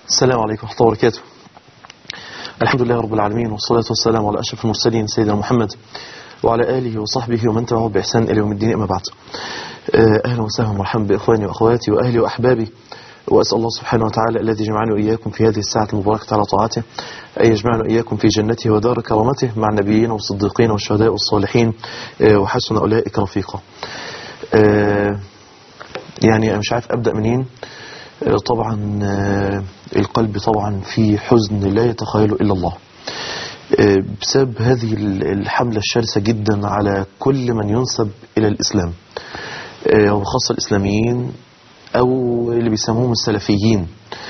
السلام عليكم ورحمة الله وبركاته الحمد لله رب العالمين والصلاة والسلام على أشرف المرسلين سيدنا محمد وعلى آله وصحبه ومن تبعه بإحسان إلى يوم الدين أما بعد آه، أهلا وسهلا ومرحبا بإخواني وأخواتي وأهلي وأحبابي وأسأل الله سبحانه وتعالى الذي جمعني وإياكم في هذه الساعة المباركة على طاعته أن يجمعنا وإياكم في جنته ودار كرامته مع النبيين والصديقين والشهداء والصالحين آه، وحسن أولئك رفيقا آه، يعني أنا مش عارف أبدأ منين آه، طبعا آه، القلب طبعا في حزن لا يتخيله إلا الله آه، بسبب هذه الحملة الشرسة جدا على كل من ينسب إلى الإسلام آه، وخاصة الإسلاميين أو اللي بيسموهم السلفيين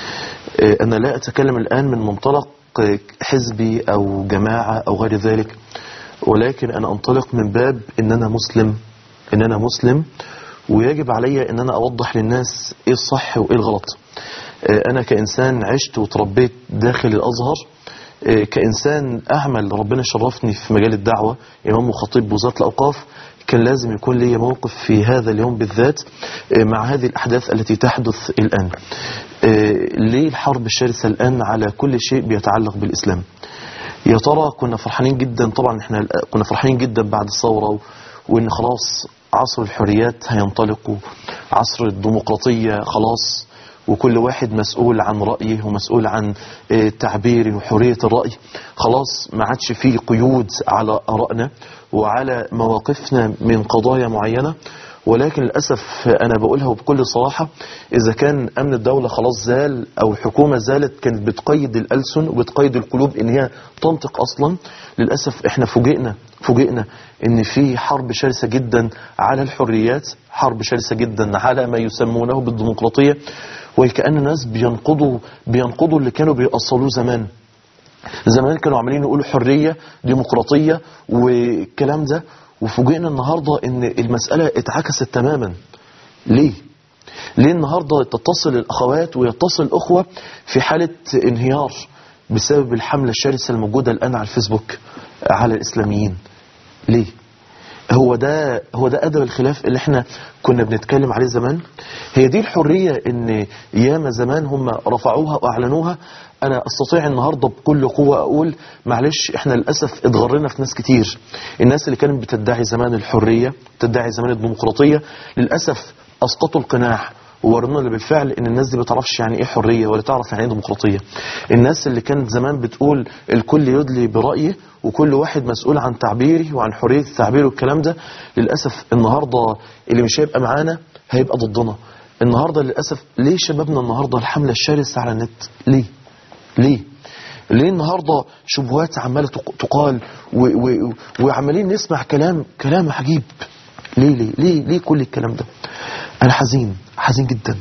آه، أنا لا أتكلم الآن من منطلق آه، حزبي أو جماعة أو غير ذلك ولكن أنا أنطلق من باب إن أنا مسلم إن أنا مسلم ويجب علي إن أنا أوضح للناس إيه الصح وإيه الغلط آه، أنا كإنسان عشت وتربيت داخل الأزهر آه، كإنسان أعمل ربنا شرفني في مجال الدعوة إمام وخطيب وزارة الأوقاف كان لازم يكون لي موقف في هذا اليوم بالذات آه، مع هذه الأحداث التي تحدث الآن آه، ليه الحرب الشرسة الآن على كل شيء بيتعلق بالإسلام يا ترى كنا فرحانين جدا طبعا احنا كنا فرحانين جدا بعد الثورة وان خلاص عصر الحريات هينطلق عصر الديمقراطية خلاص وكل واحد مسؤول عن رأيه ومسؤول عن آه، تعبيره وحرية الرأي خلاص ما عادش فيه قيود على آرائنا وعلى مواقفنا من قضايا معينة ولكن للأسف أنا بقولها بكل صراحة إذا كان أمن الدولة خلاص زال أو الحكومة زالت كانت بتقيد الألسن وبتقيد القلوب إن هي تنطق أصلا للأسف إحنا فوجئنا فوجئنا إن في حرب شرسة جدا على الحريات حرب شرسة جدا على ما يسمونه بالديمقراطية وكأن الناس بينقضوا بينقضوا اللي كانوا بيأصلوه زمان زمان كانوا عمالين يقولوا حرية ديمقراطية والكلام ده وفوجئنا النهاردة ان المسألة اتعكست تماما ليه ليه النهاردة تتصل الأخوات ويتصل الأخوة في حالة انهيار بسبب الحملة الشرسة الموجودة الآن على الفيسبوك على الإسلاميين ليه هو ده هو ده ادب الخلاف اللي احنا كنا بنتكلم عليه زمان هي دي الحريه ان ياما زمان هم رفعوها واعلنوها انا استطيع النهارده بكل قوه اقول معلش احنا للاسف اتغرينا في ناس كتير الناس اللي كانت بتدعي زمان الحريه بتدعي زمان الديمقراطيه للاسف اسقطوا القناع وورنا اللي بالفعل ان الناس دي بتعرفش يعني ايه حريه ولا تعرف يعني ايه ديمقراطيه الناس اللي كانت زمان بتقول الكل يدلي برايه وكل واحد مسؤول عن تعبيره وعن حريه التعبير والكلام ده للاسف النهارده اللي مش هيبقى معانا هيبقى ضدنا النهارده للاسف ليه شبابنا النهارده الحمله الشرسه على النت ليه ليه ليه النهارده شبهات عماله تق- تقال و و وعمالين نسمع كلام كلام عجيب ليه ليه ليه ليه كل الكلام ده انا حزين حزين جدا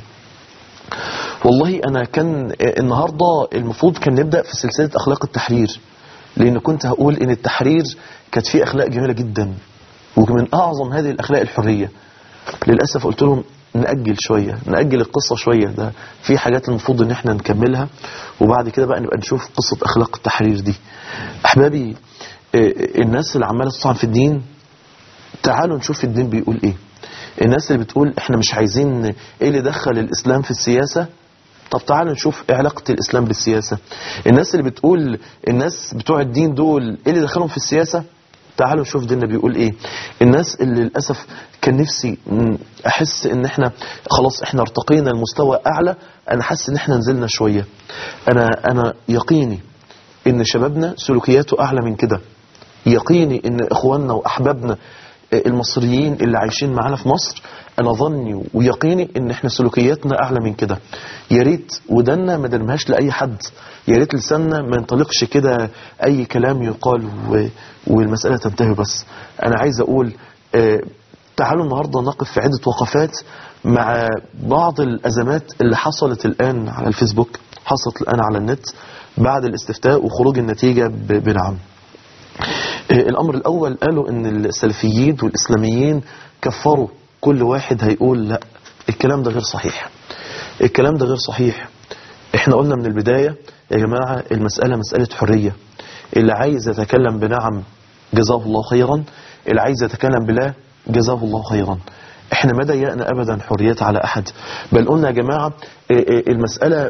والله انا كان النهارده المفروض كان نبدا في سلسله اخلاق التحرير لان كنت هقول ان التحرير كانت فيه اخلاق جميله جدا ومن اعظم هذه الاخلاق الحريه للاسف قلت لهم ناجل شويه ناجل القصه شويه ده في حاجات المفروض ان احنا نكملها وبعد كده بقى نبقى نشوف قصه اخلاق التحرير دي احبابي آه، الناس اللي عماله تطعن في الدين تعالوا نشوف الدين بيقول ايه الناس اللي بتقول احنا مش عايزين ايه اللي دخل الاسلام في السياسة طب تعالوا نشوف ايه علاقة الاسلام بالسياسة الناس اللي بتقول الناس بتوع الدين دول ايه اللي دخلهم في السياسة تعالوا نشوف ديننا بيقول ايه الناس اللي للأسف كان نفسي م، احس ان احنا خلاص احنا ارتقينا لمستوى اعلى انا حاسس ان احنا نزلنا شوية انا انا يقيني ان شبابنا سلوكياته اعلى من كده يقيني ان اخواننا واحبابنا المصريين اللي عايشين معانا في مصر انا ظني ويقيني ان احنا سلوكياتنا اعلى من كده يا ريت ودنا ما نرميهاش لاي حد يا ريت لساننا ما ينطلقش كده اي كلام يقال و... والمساله تنتهي بس انا عايز اقول آه، تعالوا النهارده نقف في عده وقفات مع بعض الازمات اللي حصلت الان على الفيسبوك حصلت الان على النت بعد الاستفتاء وخروج النتيجه ب... بنعم آه، الأمر الأول قالوا أن السلفيين والإسلاميين كفروا كل واحد هيقول لا الكلام ده غير صحيح الكلام ده غير صحيح احنا قلنا من البداية يا جماعة المسألة مسألة حرية اللي عايز يتكلم بنعم جزاه الله خيرا اللي عايز يتكلم بلا جزاه الله خيرا احنا ما ضيقنا ابدا حريات على احد بل قلنا يا جماعة آه، آه، المسألة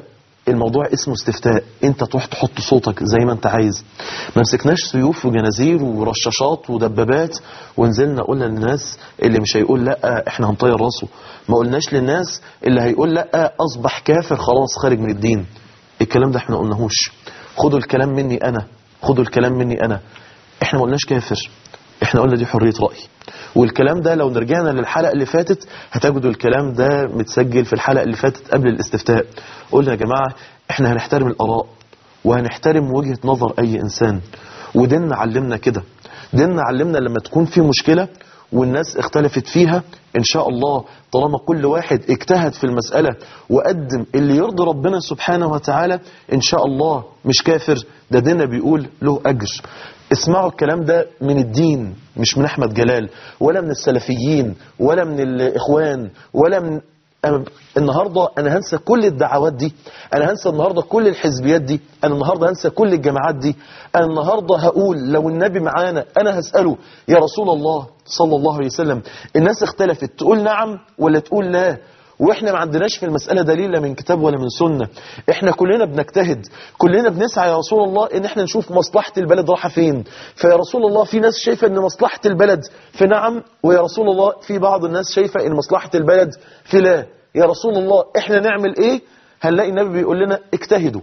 الموضوع اسمه استفتاء انت تروح تحط صوتك زي ما انت عايز ما مسكناش سيوف وجنازير ورشاشات ودبابات ونزلنا قلنا للناس اللي مش هيقول لا احنا هنطير راسه ما قلناش للناس اللي هيقول لا اصبح كافر خلاص خارج من الدين الكلام ده احنا قلناهوش خدوا الكلام مني انا خدوا الكلام مني انا احنا ما قلناش كافر احنا قلنا دي حرية رأي والكلام ده لو نرجعنا للحلقة اللي فاتت هتجدوا الكلام ده متسجل في الحلقة اللي فاتت قبل الاستفتاء قلنا يا جماعة احنا هنحترم الآراء وهنحترم وجهة نظر أي إنسان وديننا علمنا كده ديننا علمنا لما تكون في مشكلة والناس اختلفت فيها ان شاء الله طالما كل واحد اجتهد في المسألة وقدم اللي يرضي ربنا سبحانه وتعالى ان شاء الله مش كافر ده ديننا بيقول له اجر اسمعوا الكلام ده من الدين مش من احمد جلال ولا من السلفيين ولا من الاخوان ولا من أنا النهاردة أنا هنسى كل الدعوات دي أنا هنسى النهاردة كل الحزبيات دي أنا النهاردة هنسى كل الجماعات دي أنا النهاردة هقول لو النبي معانا أنا هسأله يا رسول الله صلى الله عليه وسلم الناس اختلفت تقول نعم ولا تقول لا واحنا ما عندناش في المسألة دليل لا من كتاب ولا من سنة احنا كلنا بنجتهد كلنا بنسعى يا رسول الله ان احنا نشوف مصلحة البلد رايحه فين فيا رسول الله في ناس شايفة ان مصلحة البلد في نعم ويا رسول الله في بعض الناس شايفة ان مصلحة البلد في لا يا رسول الله احنا نعمل ايه هنلاقي النبي بيقول لنا اجتهدوا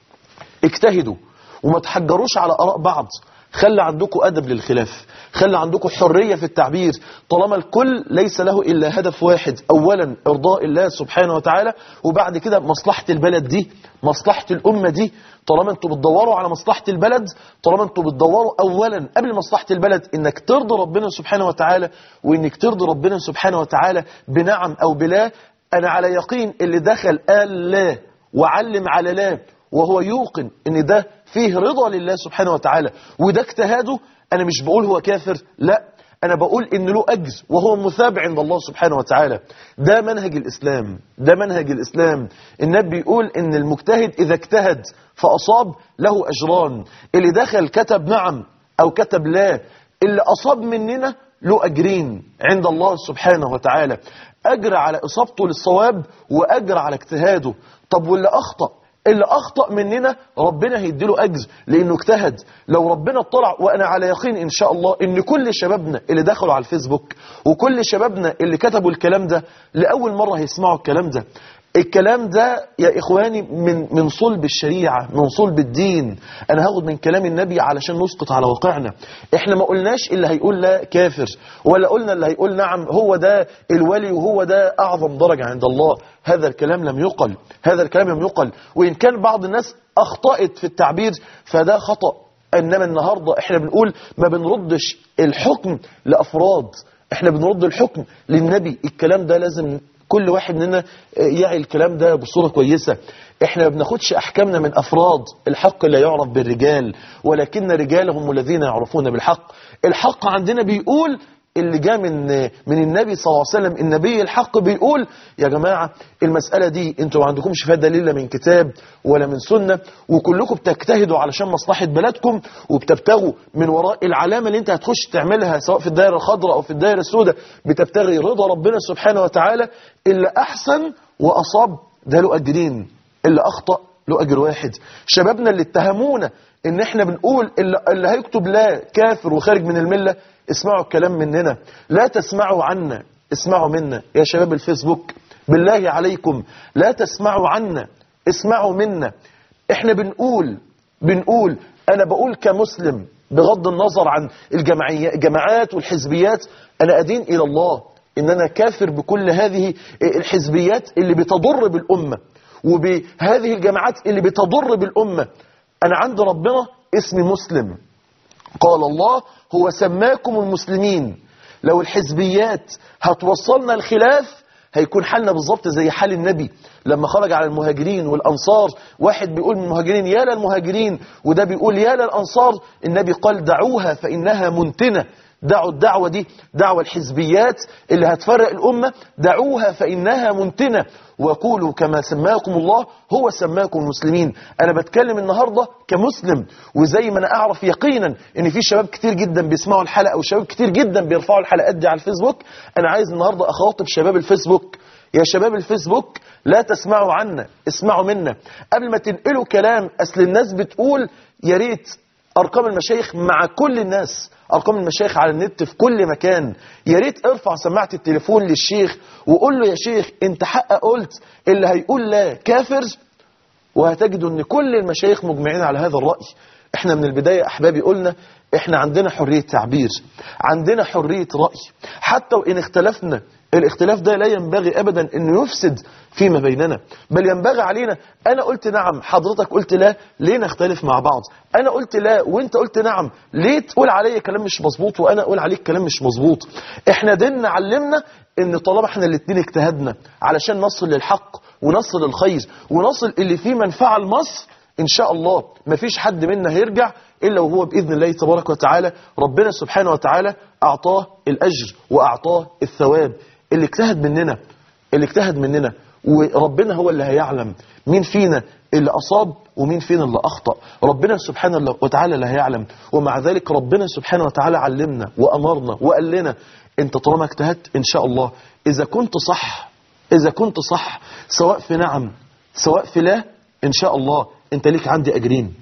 اجتهدوا وما تحجروش على اراء بعض خلي عندكم أدب للخلاف خلي عندكم حرية في التعبير طالما الكل ليس له إلا هدف واحد أولا إرضاء الله سبحانه وتعالى وبعد كده مصلحة البلد دي مصلحة الأمة دي طالما انتوا بتدوروا على مصلحة البلد طالما انتوا بتدوروا أولا قبل مصلحة البلد إنك ترضي ربنا سبحانه وتعالى وإنك ترضي ربنا سبحانه وتعالى بنعم أو بلا أنا على يقين اللي دخل قال لا وعلم على لا وهو يوقن ان ده فيه رضا لله سبحانه وتعالى وده اجتهاده انا مش بقول هو كافر لا انا بقول ان له اجر وهو مثاب عند الله سبحانه وتعالى ده منهج الاسلام ده منهج الاسلام النبي بيقول ان المجتهد اذا اجتهد فاصاب له اجران اللي دخل كتب نعم او كتب لا اللي اصاب مننا له اجرين عند الله سبحانه وتعالى اجر على اصابته للصواب واجر على اجتهاده طب واللي اخطأ اللي أخطأ مننا ربنا هيديله أجر لأنه اجتهد لو ربنا اطلع وأنا على يقين إن شاء الله إن كل شبابنا اللي دخلوا على الفيسبوك وكل شبابنا اللي كتبوا الكلام ده لأول مرة هيسمعوا الكلام ده الكلام ده يا إخواني من من صلب الشريعة من صلب الدين أنا هاخد من كلام النبي علشان نسقط على واقعنا إحنا ما قلناش اللي هيقول لا كافر ولا قلنا اللي هيقول نعم هو ده الولي وهو ده أعظم درجة عند الله هذا الكلام لم يقل هذا الكلام لم يقل وإن كان بعض الناس أخطأت في التعبير فده خطأ إنما النهاردة إحنا بنقول ما بنردش الحكم لأفراد إحنا بنرد الحكم للنبي الكلام ده لازم كل واحد مننا يعي الكلام ده بصورة كويسة احنا ما بناخدش احكامنا من افراد الحق لا يعرف بالرجال ولكن رجالهم الذين يعرفون بالحق الحق عندنا بيقول اللي جاء من من النبي صلى الله عليه وسلم النبي الحق بيقول يا جماعة المسألة دي انتوا ما عندكمش فيها دليل لا من كتاب ولا من سنة وكلكم بتجتهدوا علشان مصلحة بلدكم وبتبتغوا من وراء العلامة اللي انت هتخش تعملها سواء في الدائرة الخضراء او في الدائرة السوداء بتبتغي رضا ربنا سبحانه وتعالى اللي احسن واصاب ده له اجرين اللي اخطأ له اجر واحد شبابنا اللي اتهمونا ان احنا بنقول اللي, اللي هيكتب لا كافر وخارج من المله اسمعوا الكلام مننا لا تسمعوا عنا اسمعوا منا يا شباب الفيسبوك بالله عليكم لا تسمعوا عنا اسمعوا منا احنا بنقول بنقول انا بقول كمسلم بغض النظر عن الجماعات والحزبيات انا ادين الى الله ان انا كافر بكل هذه الحزبيات اللي بتضر بالامه وبهذه الجماعات اللي بتضر بالامه انا عند ربنا اسمي مسلم قال الله هو سماكم المسلمين لو الحزبيات هتوصلنا الخلاف هيكون حالنا بالظبط زي حال النبي لما خرج على المهاجرين والأنصار واحد بيقول من المهاجرين يا للمهاجرين وده بيقول يا للأنصار النبي قال دعوها فإنها منتنة دعوا الدعوة دي دعوة الحزبيات اللي هتفرق الأمة دعوها فإنها منتنة وقولوا كما سماكم الله هو سماكم المسلمين أنا بتكلم النهاردة كمسلم وزي ما أنا أعرف يقينا إن في شباب كتير جدا بيسمعوا الحلقة وشباب كتير جدا بيرفعوا الحلقات دي على الفيسبوك أنا عايز النهاردة أخاطب شباب الفيسبوك يا شباب الفيسبوك لا تسمعوا عنا اسمعوا منا قبل ما تنقلوا كلام أصل الناس بتقول يا ريت أرقام المشايخ مع كل الناس أرقام المشايخ على النت في كل مكان يا ريت ارفع سماعة التليفون للشيخ وقول له يا شيخ انت حق قلت اللي هيقول لا كافر وهتجدوا ان كل المشايخ مجمعين على هذا الرأي احنا من البداية احبابي قلنا احنا عندنا حرية تعبير عندنا حرية رأي حتى وان اختلفنا الاختلاف ده لا ينبغي ابدا انه يفسد فيما بيننا بل ينبغي علينا انا قلت نعم حضرتك قلت لا ليه نختلف مع بعض انا قلت لا وانت قلت نعم ليه تقول عليا كلام مش مظبوط وانا اقول عليك كلام مش مظبوط احنا ديننا علمنا ان طالما احنا الاثنين اجتهدنا علشان نصل للحق ونصل للخير ونصل اللي فيه منفعه لمصر ان شاء الله مفيش حد منا هيرجع الا وهو باذن الله تبارك وتعالى ربنا سبحانه وتعالى اعطاه الاجر واعطاه الثواب اللي اجتهد مننا اللي اجتهد مننا وربنا هو اللي هيعلم مين فينا اللي أصاب ومين فينا اللي أخطأ ربنا سبحانه وتعالى اللي هيعلم ومع ذلك ربنا سبحانه وتعالى علمنا وأمرنا وقال لنا انت طالما اجتهدت إن شاء الله إذا كنت صح إذا كنت صح سواء في نعم سواء في لا إن شاء الله انت ليك عندي أجرين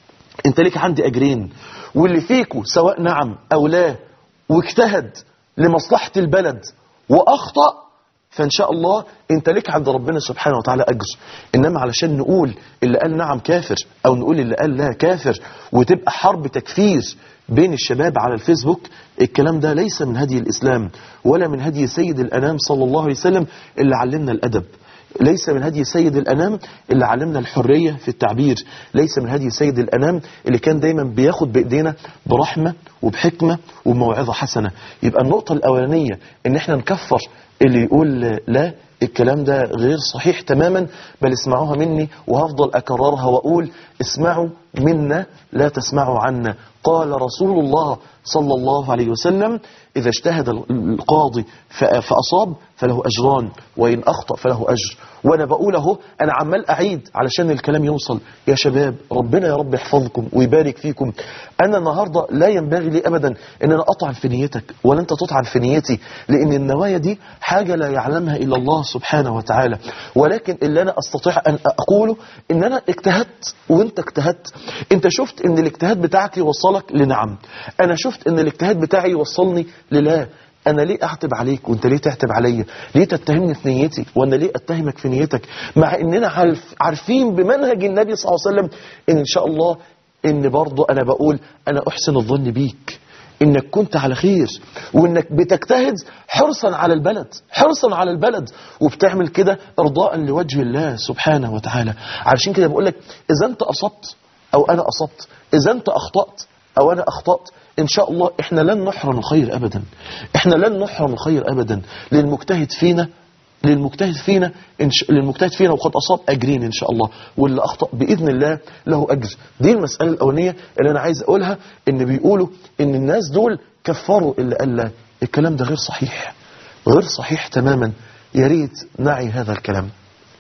انت ليك عندي أجرين واللي فيكو سواء نعم أو لا واجتهد لمصلحة البلد وأخطأ فإن شاء الله أنت لك عند ربنا سبحانه وتعالى أجر إنما علشان نقول اللي قال نعم كافر أو نقول اللي قال لا كافر وتبقى حرب تكفير بين الشباب على الفيسبوك الكلام ده ليس من هدي الإسلام ولا من هدي سيد الأنام صلى الله عليه وسلم اللي علمنا الأدب ليس من هدي سيد الأنام اللي علمنا الحرية في التعبير ليس من هدي سيد الأنام اللي كان دايما بياخد بإيدينا برحمة وبحكمة وبموعظة حسنة يبقى النقطة الأولانية ان احنا نكفر اللي يقول لا الكلام ده غير صحيح تماما بل اسمعوها مني وهفضل أكررها وأقول اسمعوا منا لا تسمعوا عنا قال رسول الله صلى الله عليه وسلم إذا اجتهد القاضي فأصاب فله أجران وإن أخطأ فله أجر وأنا بقول اهو أنا عمال أعيد علشان الكلام يوصل يا شباب ربنا يا رب يحفظكم ويبارك فيكم أنا النهاردة لا ينبغي لي أبدا أن أنا أطعن في نيتك ولا أنت تطعن في نيتي لأن النوايا دي حاجة لا يعلمها إلا الله سبحانه وتعالى ولكن اللي أنا أستطيع أن أقوله أن أنا اجتهدت وأنت اجتهدت أنت شفت أن الاجتهاد بتاعك يوصلك لنعم أنا شفت أن الاجتهاد بتاعي يوصلني للا انا ليه اعتب عليك وانت ليه تعتب عليا ليه تتهمني في نيتي وانا ليه اتهمك في نيتك مع اننا عارف عارفين بمنهج النبي صلى الله عليه وسلم ان ان شاء الله ان برضه انا بقول انا احسن الظن بيك انك كنت على خير وانك بتجتهد حرصا على البلد حرصا على البلد وبتعمل كده ارضاء لوجه الله سبحانه وتعالى علشان كده بقول لك اذا انت اصبت او انا اصبت اذا انت اخطأت او انا اخطأت ان شاء الله احنا لن نحرم الخير ابدا احنا لن نحرم الخير ابدا للمجتهد فينا للمجتهد فينا إن ش... للمجتهد فينا وقد أصاب أجرين إن شاء الله واللي أخطأ بإذن الله له أجر دي المسألة الأولانية اللي أنا عايز أقولها إن بيقولوا إن الناس دول كفروا اللي قال لا الكلام ده غير صحيح غير صحيح تماما يا ريت نعي هذا الكلام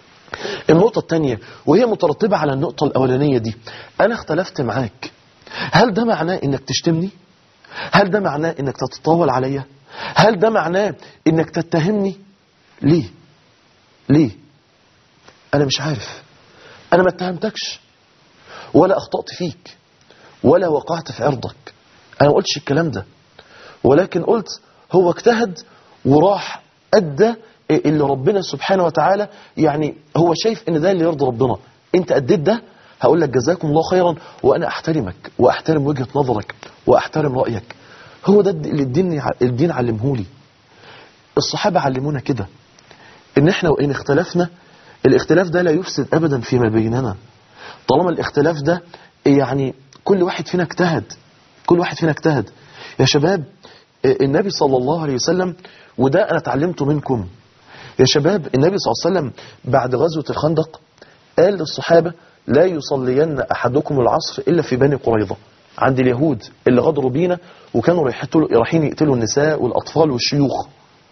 النقطة الثانية وهي مترتبة على النقطة الأولانية دي أنا اختلفت معاك هل ده معناه إنك تشتمني هل ده معناه إنك تتطاول عليا هل ده معناه إنك تتهمني ليه ليه انا مش عارف انا ما اتهمتكش ولا اخطأت فيك ولا وقعت في عرضك انا ما قلتش الكلام ده ولكن قلت هو اجتهد وراح ادى اللي ربنا سبحانه وتعالى يعني هو شايف ان ده اللي يرضي ربنا انت اديت ده هقول لك جزاكم الله خيرا وانا احترمك واحترم وجهة نظرك واحترم رأيك هو ده اللي الدين الدين علمهولي الصحابة علمونا كده ان احنا وان اختلفنا الاختلاف ده لا يفسد ابدا فيما بيننا طالما الاختلاف ده يعني كل واحد فينا اجتهد كل واحد فينا اجتهد يا شباب النبي صلى الله عليه وسلم وده انا اتعلمته منكم يا شباب النبي صلى الله عليه وسلم بعد غزوة الخندق قال للصحابة لا يصلين احدكم العصر الا في بني قريظة عند اليهود اللي غدروا بينا وكانوا رايحين يقتلوا النساء والاطفال والشيوخ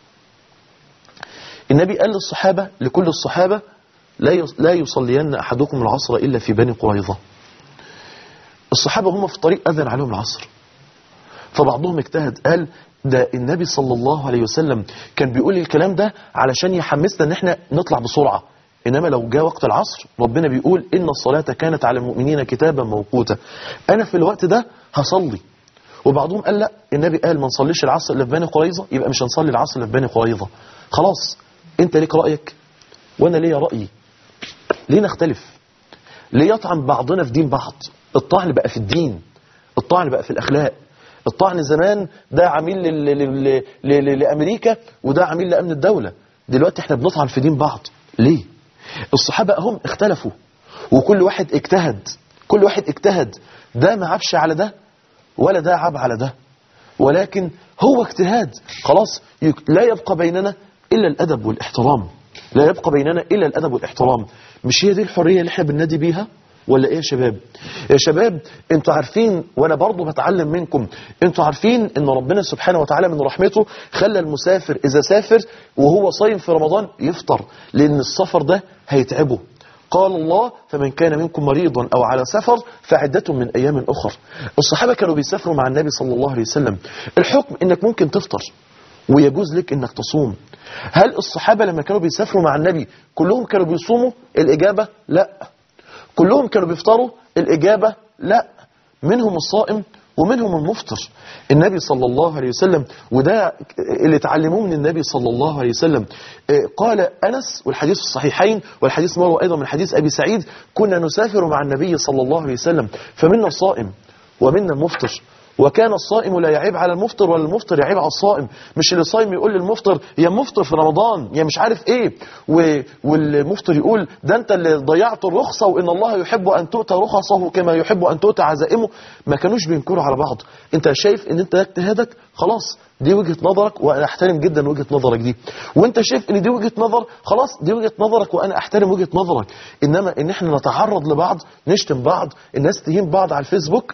النبي قال للصحابة لكل الصحابة لا لا يصلين أحدكم العصر إلا في بني قريظة الصحابة هم في الطريق أذن عليهم العصر فبعضهم اجتهد قال ده النبي صلى الله عليه وسلم كان بيقول الكلام ده علشان يحمسنا ان احنا نطلع بسرعة انما لو جاء وقت العصر ربنا بيقول ان الصلاة كانت على المؤمنين كتابا موقوتا انا في الوقت ده هصلي وبعضهم قال لا النبي قال ما نصليش العصر الا في بني قريظه يبقى مش هنصلي العصر الا في بني قريظه خلاص انت ليك رايك وانا ليا رايي ليه نختلف ليه يطعن بعضنا في دين بعض الطعن بقى في الدين الطعن بقى في الاخلاق الطعن زمان ده عميل لل... لل... لل... لامريكا وده عميل لامن الدوله دلوقتي احنا بنطعن في دين بعض ليه الصحابه هم اختلفوا وكل واحد اجتهد كل واحد اجتهد ده ما عبش على ده ولا ده عاب على ده ولكن هو اجتهاد خلاص يك- لا يبقى بيننا إلا الأدب والاحترام لا يبقى بيننا إلا الأدب والاحترام مش هي دي الحرية اللي احنا بننادي بيها ولا ايه يا شباب يا شباب انتوا عارفين وانا برضو بتعلم منكم انتوا عارفين ان ربنا سبحانه وتعالى من رحمته خلى المسافر اذا سافر وهو صايم في رمضان يفطر لان السفر ده هيتعبه قال الله فمن كان منكم مريضا أو على سفر فعدة من أيام أخر الصحابة كانوا بيسافروا مع النبي صلى الله عليه وسلم الحكم إنك ممكن تفطر ويجوز لك إنك تصوم هل الصحابة لما كانوا بيسافروا مع النبي كلهم كانوا بيصوموا الإجابة لا كلهم كانوا بيفطروا الإجابة لا منهم الصائم ومنهم المفطر النبي صلى الله عليه وسلم وده اللي تعلموه من النبي صلى الله عليه وسلم آه، قال أنس والحديث في الصحيحين والحديث مروى أيضا من حديث أبي سعيد كنا نسافر مع النبي صلى الله عليه وسلم فمنا الصائم ومنا المفطر وكان الصائم لا يعيب على المفطر ولا المفطر يعيب على الصائم مش اللي صايم يقول للمفطر يا مفطر في رمضان يا مش عارف ايه و... والمفطر يقول ده انت اللي ضيعت الرخصة وان الله يحب ان تؤتى رخصه كما يحب ان تؤتى عزائمه ما كانوش بينكروا على بعض انت شايف ان انت ده اجتهادك خلاص دي وجهة نظرك وانا احترم جدا وجهة نظرك دي وانت شايف ان دي وجهة نظر خلاص دي وجهة نظرك وانا احترم وجهة نظرك انما ان احنا نتعرض لبعض نشتم بعض الناس تهين بعض على الفيسبوك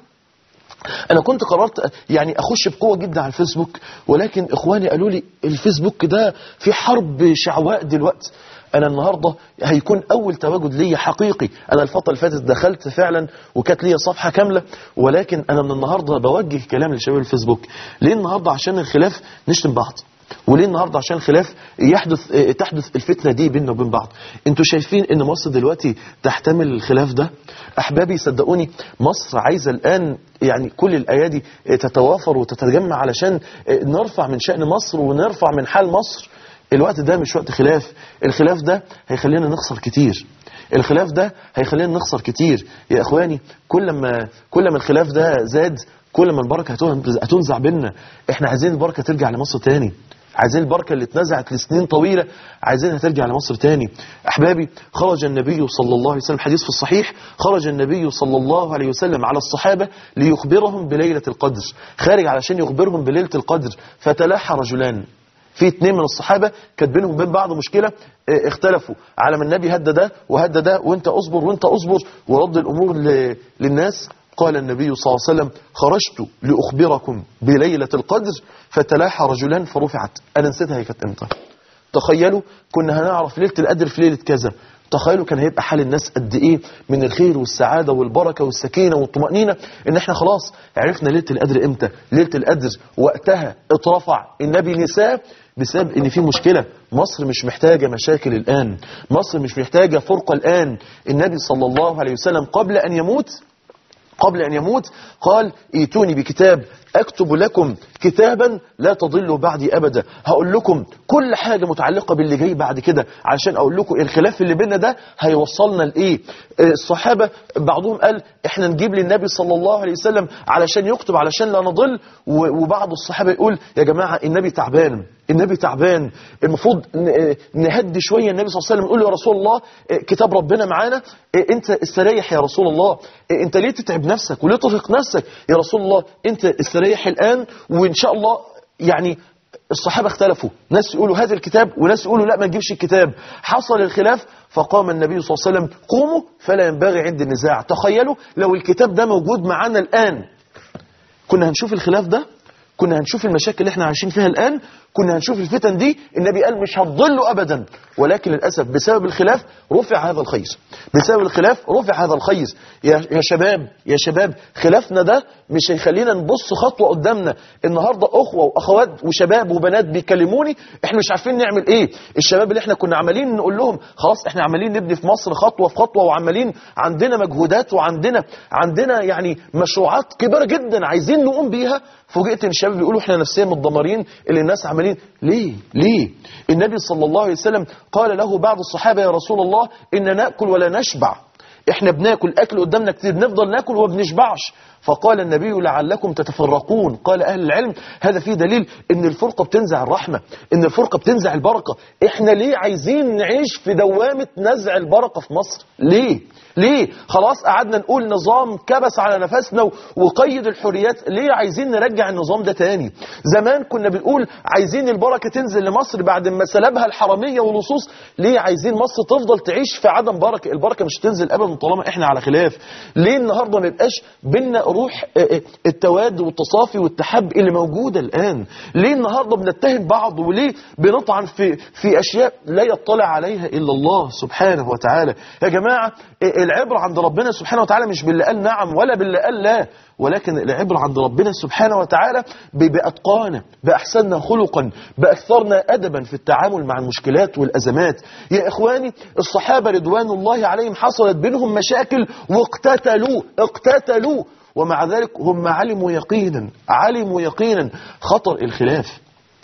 انا كنت قررت يعني اخش بقوه جدا على الفيسبوك ولكن اخواني قالوا لي الفيسبوك ده في حرب شعواء دلوقتي انا النهارده هيكون اول تواجد ليا حقيقي انا الفتره اللي فاتت دخلت فعلا وكانت ليا صفحه كامله ولكن انا من النهارده بوجه كلام لشباب الفيسبوك ليه النهارده عشان الخلاف نشتم بعض وليه النهارده عشان خلاف يحدث اه، تحدث الفتنه دي بيننا وبين بعض انتوا شايفين ان مصر دلوقتي تحتمل الخلاف ده احبابي صدقوني مصر عايزه الان يعني كل الايادي اه، تتوافر وتتجمع علشان اه، نرفع من شان مصر ونرفع من حال مصر الوقت ده مش وقت خلاف الخلاف ده هيخلينا نخسر كتير الخلاف ده هيخلينا نخسر كتير يا اخواني كل ما كل ما الخلاف ده زاد كل ما البركه هتن- هتنزع بينا احنا عايزين البركه ترجع لمصر تاني عايزين البركه اللي اتنزعت لسنين طويله عايزينها ترجع لمصر تاني احبابي خرج النبي صلى الله عليه وسلم حديث في الصحيح خرج النبي صلى الله عليه وسلم على الصحابه ليخبرهم بليله القدر خارج علشان يخبرهم بليله القدر فتلاحى رجلان في اتنين من الصحابة كانت بينهم وبين بعض مشكلة اه، اختلفوا على ما النبي هدى ده وهدى ده وانت اصبر وانت اصبر ورد الامور ل- للناس قال النبي صلى الله عليه وسلم خرجت لأخبركم بليلة القدر فتلاحى رجلان فرفعت أنا نسيتها هي كانت امتى تخيلوا كنا هنعرف ليلة القدر في ليلة كذا تخيلوا كان هيبقى حال الناس قد ايه من الخير والسعادة والبركة والسكينة والطمأنينة ان احنا خلاص عرفنا ليلة القدر امتى ليلة القدر وقتها اترفع النبي نساه بسبب ان في مشكلة مصر مش محتاجة مشاكل الان مصر مش محتاجة فرقة الان النبي صلى الله عليه وسلم قبل ان يموت قبل أن يموت قال ايتوني بكتاب أكتب لكم كتابا لا تضلوا بعدي أبدا هقول لكم كل حاجة متعلقة باللي جاي بعد كده عشان أقول لكم الخلاف اللي بيننا ده هيوصلنا لإيه آه، الصحابة بعضهم قال إحنا نجيب للنبي صلى الله عليه وسلم علشان يكتب علشان لا نضل و- وبعض الصحابة يقول يا جماعة النبي تعبان النبي تعبان المفروض ن- آه، نهدي شوية النبي صلى الله عليه وسلم نقول له يا رسول الله آه، كتاب ربنا معانا آه، انت استريح يا رسول الله آه، انت ليه تتعب نفسك وليه ترهق نفسك يا رسول الله انت استريح الآن وإن شاء الله يعني الصحابة اختلفوا ناس يقولوا هذا الكتاب وناس يقولوا لا ما نجيبش الكتاب حصل الخلاف فقام النبي صلى الله عليه وسلم قوموا فلا ينبغي عند النزاع تخيلوا لو الكتاب ده موجود معانا الآن كنا هنشوف الخلاف ده كنا هنشوف المشاكل اللي احنا عايشين فيها الآن كنا هنشوف الفتن دي النبي قال مش هتضلوا ابدا ولكن للاسف بسبب الخلاف رفع هذا الخير بسبب الخلاف رفع هذا الخير يا يا شباب يا شباب خلافنا ده مش هيخلينا نبص خطوه قدامنا النهارده اخوه واخوات وشباب وبنات بيكلموني احنا مش عارفين نعمل ايه الشباب اللي احنا كنا عمالين نقول لهم خلاص احنا عمالين نبني في مصر خطوه في خطوه وعمالين عندنا مجهودات وعندنا عندنا يعني مشروعات كبيره جدا عايزين نقوم بيها فوجئت ان الشباب بيقولوا احنا نفسيا متدمرين اللي الناس عمالين ليه ليه النبي صلى الله عليه وسلم قال له بعض الصحابه يا رسول الله ان ناكل ولا نشبع احنا بناكل اكل قدامنا كتير نفضل ناكل وما بنشبعش فقال النبي لعلكم تتفرقون قال اهل العلم هذا فيه دليل ان الفرقه بتنزع الرحمه ان الفرقه بتنزع البركه احنا ليه عايزين نعيش في دوامه نزع البركه في مصر ليه ليه خلاص قعدنا نقول نظام كبس على نفسنا وقيد الحريات ليه عايزين نرجع النظام ده تاني زمان كنا بنقول عايزين البركه تنزل لمصر بعد ما سلبها الحراميه واللصوص ليه عايزين مصر تفضل تعيش في عدم بركه البركه مش تنزل ابدا طالما احنا على خلاف ليه النهارده ما يبقاش بينا روح التواد والتصافي والتحب اللي موجوده الان ليه النهارده بنتهم بعض وليه بنطعن في في اشياء لا يطلع عليها الا الله سبحانه وتعالى يا جماعه العبرة عند ربنا سبحانه وتعالى مش باللي قال نعم ولا باللي قال لا ولكن العبرة عند ربنا سبحانه وتعالى بأتقانا بأحسننا خلقا بأكثرنا أدبا في التعامل مع المشكلات والأزمات يا إخواني الصحابة رضوان الله عليهم حصلت بينهم مشاكل واقتتلوا اقتتلوا ومع ذلك هم علموا يقينا علموا يقينا خطر الخلاف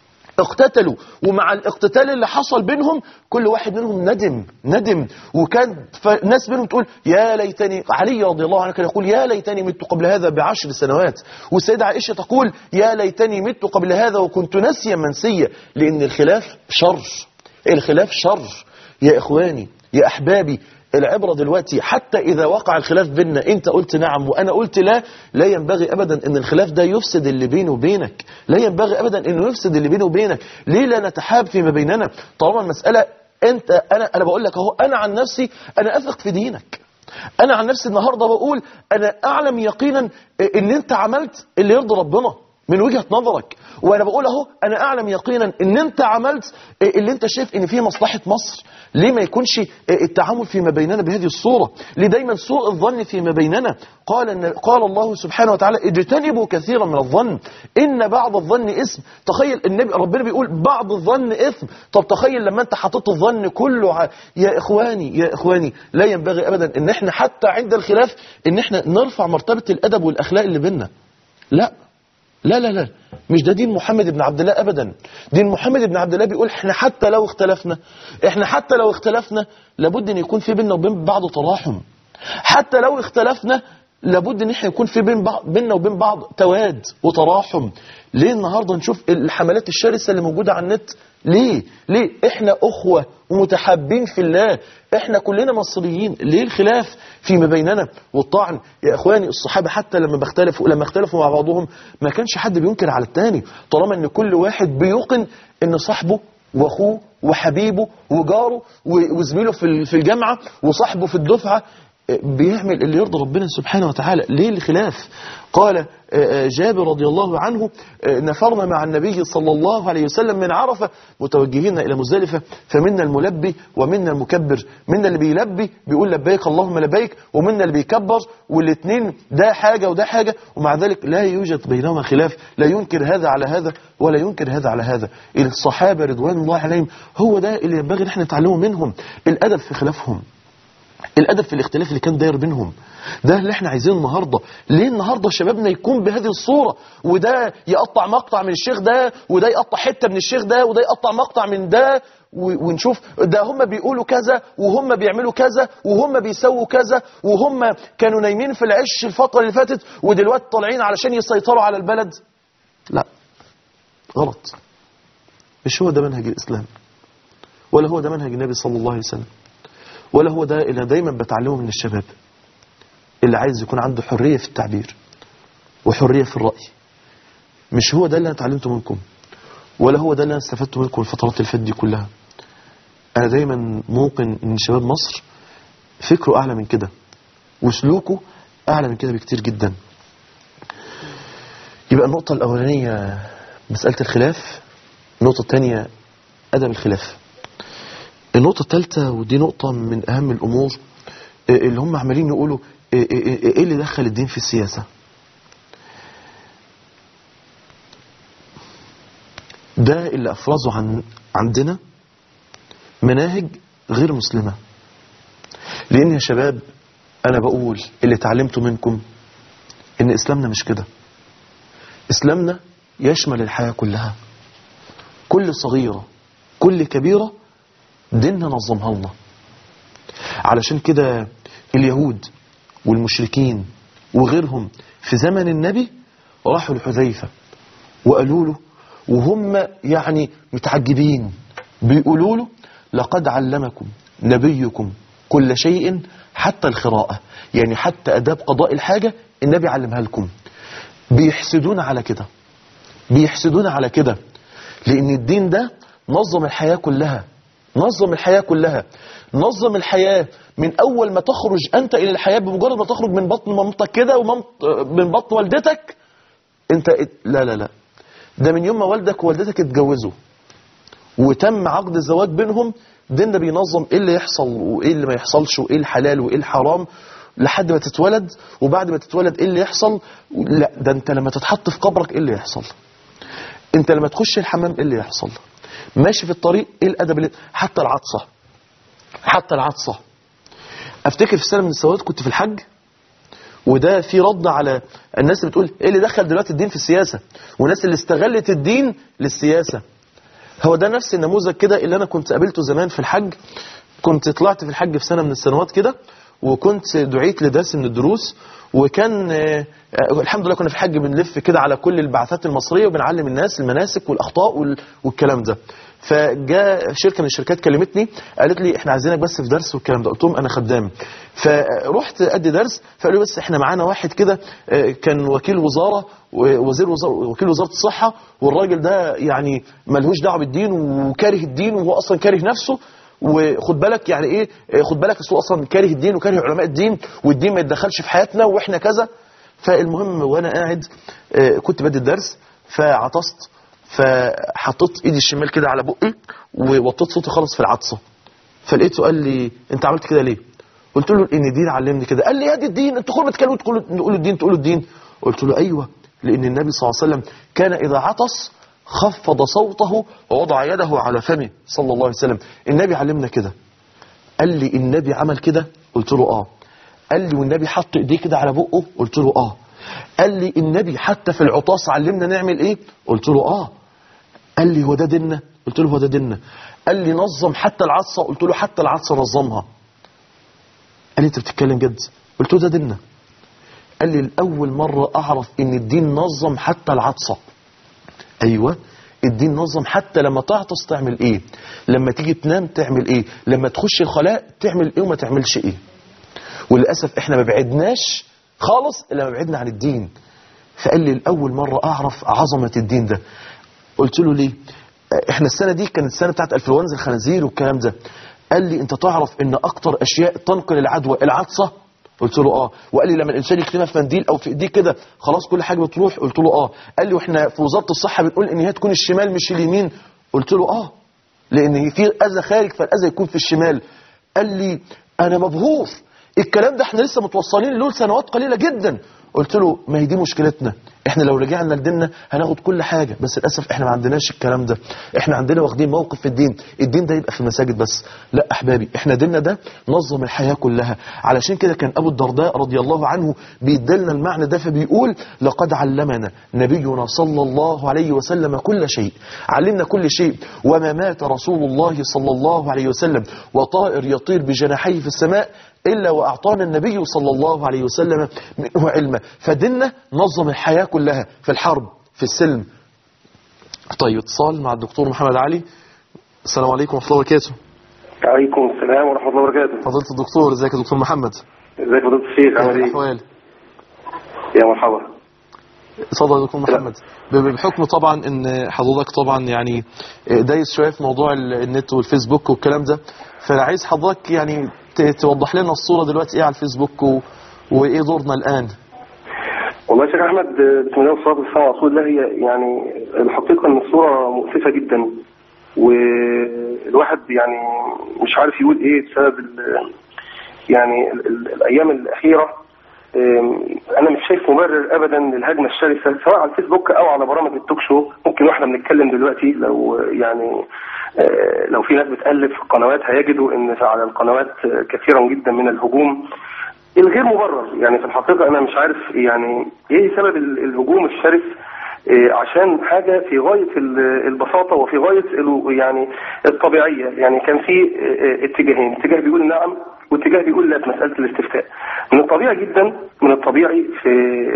اقتتلوا ومع الاقتتال اللي حصل بينهم كل واحد منهم ندم ندم وكان ناس منهم تقول يا ليتني علي رضي الله عنه كان يقول يا ليتني مت قبل هذا بعشر سنوات والسيدة عائشة تقول يا ليتني مت قبل هذا وكنت ناسيا منسيا لأن الخلاف شر الخلاف شر يا إخواني يا أحبابي العبرة دلوقتي حتى إذا وقع الخلاف بيننا أنت قلت نعم وأنا قلت لا لا ينبغي أبدا أن الخلاف ده يفسد اللي بيني وبينك لا ينبغي أبدا أنه يفسد اللي بيني وبينك ليه لا نتحاب فيما بيننا طالما المسألة أنت أنا أنا بقول لك أهو أنا عن نفسي أنا أثق في دينك أنا عن نفسي النهاردة بقول أنا أعلم يقينا أن أنت عملت اللي يرضي ربنا من وجهة نظرك وانا بقول اهو انا اعلم يقينا ان انت عملت اللي انت شايف ان فيه مصلحة مصر ليه ما يكونش التعامل فيما بيننا بهذه الصورة ليه دايما سوء الظن فيما بيننا قال إن قال الله سبحانه وتعالى اجتنبوا كثيرا من الظن ان بعض الظن اسم تخيل النبي ربنا بيقول بعض الظن اثم طب تخيل لما انت حطيت الظن كله ع... يا اخواني يا اخواني لا ينبغي ابدا ان احنا حتى عند الخلاف ان احنا نرفع مرتبة الادب والاخلاق اللي بيننا لا لا لا لا مش ده دين محمد بن عبد الله ابدا دين محمد بن عبد الله بيقول احنا حتى لو اختلفنا احنا حتى لو اختلفنا لابد ان يكون في بيننا وبين بعض تراحم حتى لو اختلفنا لابد ان احنا يكون في بين بعض بيننا وبين بعض تواد وتراحم ليه النهارده نشوف الحملات الشرسه اللي موجوده على النت ليه ليه احنا اخوه ومتحابين في الله احنا كلنا مصريين ليه الخلاف فيما بيننا والطعن يا اخواني الصحابه حتى لما بختلفوا لما اختلفوا مع بعضهم ما كانش حد بينكر على التاني طالما ان كل واحد بيوقن ان صاحبه واخوه وحبيبه وجاره وزميله في الجامعه وصاحبه في الدفعه بيعمل اللي يرضي ربنا سبحانه وتعالى ليه الخلاف قال جابر رضي الله عنه نفرنا مع النبي صلى الله عليه وسلم من عرفة متوجهين إلى مزدلفة فمنا الملبي ومنا المكبر منا اللي بيلبي بيقول لبيك اللهم لبيك ومنا اللي بيكبر والاثنين ده حاجة وده حاجة ومع ذلك لا يوجد بينهما خلاف لا ينكر هذا على هذا ولا ينكر هذا على هذا الصحابة رضوان الله عليهم هو ده اللي ينبغي نحن نتعلمه منهم الأدب في خلافهم الادب في الاختلاف اللي كان داير بينهم ده اللي احنا عايزينه النهارده ليه النهارده شبابنا يكون بهذه الصوره وده يقطع مقطع من الشيخ ده وده يقطع حته من الشيخ ده وده يقطع مقطع من ده ونشوف ده هم بيقولوا كذا وهم بيعملوا كذا وهم بيسووا كذا وهم كانوا نايمين في العش الفتره اللي فاتت ودلوقتي طالعين علشان يسيطروا على البلد لا غلط مش هو ده منهج الاسلام ولا هو ده منهج النبي صلى الله عليه وسلم ولا هو ده اللي دايما بتعلمه من الشباب اللي عايز يكون عنده حرية في التعبير وحرية في الرأي مش هو ده اللي انا اتعلمته منكم ولا هو ده اللي انا استفدته منكم الفترات اللي فاتت دي كلها انا دايما موقن ان شباب مصر فكره اعلى من كده وسلوكه اعلى من كده بكتير جدا يبقى النقطة الاولانية مسألة الخلاف النقطة الثانية أدب الخلاف النقطة الثالثة ودي نقطة من أهم الأمور آه، اللي هم عمالين يقولوا آه، آه، آه، إيه اللي دخل الدين في السياسة ده اللي أفرزه عن عندنا مناهج غير مسلمة لأن يا شباب أنا بقول اللي اتعلمته منكم إن إسلامنا مش كده إسلامنا يشمل الحياة كلها كل صغيرة كل كبيرة ديننا نظمها لنا علشان كده اليهود والمشركين وغيرهم في زمن النبي راحوا لحذيفة وقالوا له وهم يعني متعجبين بيقولوا له لقد علمكم نبيكم كل شيء حتى الخراءة يعني حتى أداب قضاء الحاجة النبي علمها لكم بيحسدون على كده بيحسدون على كده لأن الدين ده نظم الحياة كلها نظم الحياة كلها نظم الحياة من أول ما تخرج أنت إلى الحياة بمجرد ما تخرج من بطن مامتك كده ومامت من بطن والدتك أنت لا لا لا ده من يوم ما والدك ووالدتك اتجوزوا وتم عقد الزواج بينهم ديننا بينظم ايه اللي يحصل وايه اللي ما يحصلش وايه الحلال وايه الحرام لحد ما تتولد وبعد ما تتولد ايه اللي يحصل لا ده انت لما تتحط في قبرك ايه اللي يحصل انت لما تخش الحمام ايه اللي يحصل ماشي في الطريق ايه الادب اللي حتى العطسه حتى العطسه افتكر في سنه من السنوات كنت في الحج وده في رد على الناس اللي بتقول ايه اللي دخل دلوقتي الدين في السياسه والناس اللي استغلت الدين للسياسه هو ده نفس النموذج كده اللي انا كنت قابلته زمان في الحج كنت طلعت في الحج في سنه من السنوات كده وكنت دعيت لدرس من الدروس وكان آه، آه، الحمد لله كنا في الحج بنلف كده على كل البعثات المصريه وبنعلم الناس المناسك والاخطاء وال- والكلام ده فجاء شركه من الشركات كلمتني قالت لي احنا عايزينك بس في درس والكلام ده قلت لهم انا خدام فرحت ادي درس فقالوا لي بس احنا معانا واحد كده آه، كان وكيل وزاره ووزير وزاره وكيل وزاره الصحه والراجل ده يعني ملهوش دعوه بالدين وكاره الدين وهو اصلا كاره نفسه وخد بالك يعني ايه آه، خد بالك اصل هو اصلا كاره الدين وكاره علماء الدين والدين ما يتدخلش في حياتنا واحنا كذا فالمهم وانا قاعد آه، كنت بدي الدرس فعطست فحطيت ايدي الشمال كده على بقي ووطيت صوتي خالص في العطسه فلقيته قال لي انت عملت كده ليه قلت له ان الدين علمني كده قال لي يا دي الدين انتوا كل ما تتكلموا تقولوا تقولوا الدين تقولوا الدين قلت له ايوه لان النبي صلى الله عليه وسلم كان اذا عطس خفض صوته ووضع يده على فمه صلى الله عليه وسلم النبي علمنا كده قال لي النبي عمل كده قلت له اه قال لي والنبي حط ايديه كده على بقه قلت له اه قال لي النبي حتى في العطاس علمنا نعمل ايه قلت له اه قال لي هو ده ديننا قلت له هو ده ديننا قال لي نظم حتى العطسه قلت له حتى العطسه نظمها قال لي انت بتتكلم جد قلت له ده ديننا قال لي الاول مره اعرف ان الدين نظم حتى العطسه ايوه الدين نظم حتى لما تعطس تعمل ايه لما تيجي تنام تعمل ايه لما تخش الخلاء تعمل ايه وما تعملش ايه وللاسف احنا ما بعدناش خالص الا ما بعدنا عن الدين فقال لي الاول مره اعرف عظمه الدين ده قلت له ليه احنا السنه دي كانت السنه بتاعت انفلونزا الخنازير والكلام ده قال لي انت تعرف ان اكتر اشياء تنقل العدوى العطسه قلت له اه وقال لي لما الانسان يكتمها في منديل او في ايديه كده خلاص كل حاجه بتروح قلت له اه قال لي واحنا في وزاره الصحه بنقول ان هي تكون الشمال مش اليمين قلت له اه لان في اذى خارج فالاذى يكون في الشمال قال لي انا مبهور الكلام ده احنا لسه متوصلين له سنوات قليله جدا قلت له ما هي دي مشكلتنا احنا لو رجعنا لديننا هناخد كل حاجه بس للاسف احنا ما عندناش الكلام ده احنا عندنا واخدين موقف في الدين الدين ده يبقى في المساجد بس لا احبابي احنا ديننا ده نظم الحياه كلها علشان كده كان ابو الدرداء رضي الله عنه بيدلنا المعنى ده فبيقول لقد علمنا نبينا صلى الله عليه وسلم كل شيء علمنا كل شيء وما مات رسول الله صلى الله عليه وسلم وطائر يطير بجناحيه في السماء إلا وأعطانا النبي صلى الله عليه وسلم منه علما فديننا نظم الحياة كلها في الحرب في السلم طيب اتصال مع الدكتور محمد علي السلام عليكم ورحمة الله وبركاته عليكم السلام ورحمة الله وبركاته فضيلة الدكتور ازيك يا دكتور محمد ازيك يا فضيلة الشيخ عامل ايه؟ الأحوال يا مرحبا اتفضل يا دكتور محمد ب- بحكم طبعا ان حضرتك طبعا يعني دايس شويه في موضوع ال- النت والفيسبوك والكلام ده فانا عايز حضرتك يعني ت- توضح لنا الصوره دلوقتي ايه على الفيسبوك و... وايه دورنا الان والله يا شيخ احمد بسم الله والصلاه والسلام على رسول الله هي يعني الحقيقه ان الصوره مؤسفه جدا والواحد يعني مش عارف يقول ايه بسبب ال- يعني ال- ال- الايام الاخيره أم، انا مش شايف مبرر ابدا للهجمه الشرسه سواء على الفيسبوك او على برامج التوك شو ممكن واحنا بنتكلم دلوقتي لو يعني آه، لو في ناس بتقلب في القنوات هيجدوا ان على القنوات آه، كثيرا جدا من الهجوم الغير مبرر يعني في الحقيقه انا مش عارف يعني ايه سبب ال- الهجوم الشرس إيه، عشان حاجه في غايه ال- البساطه وفي غايه ال- يعني الطبيعيه يعني كان في إيه، اتجاهين اتجاه بيقول نعم واتجاه بيقول لا في مساله الاستفتاء من الطبيعي جدا من الطبيعي في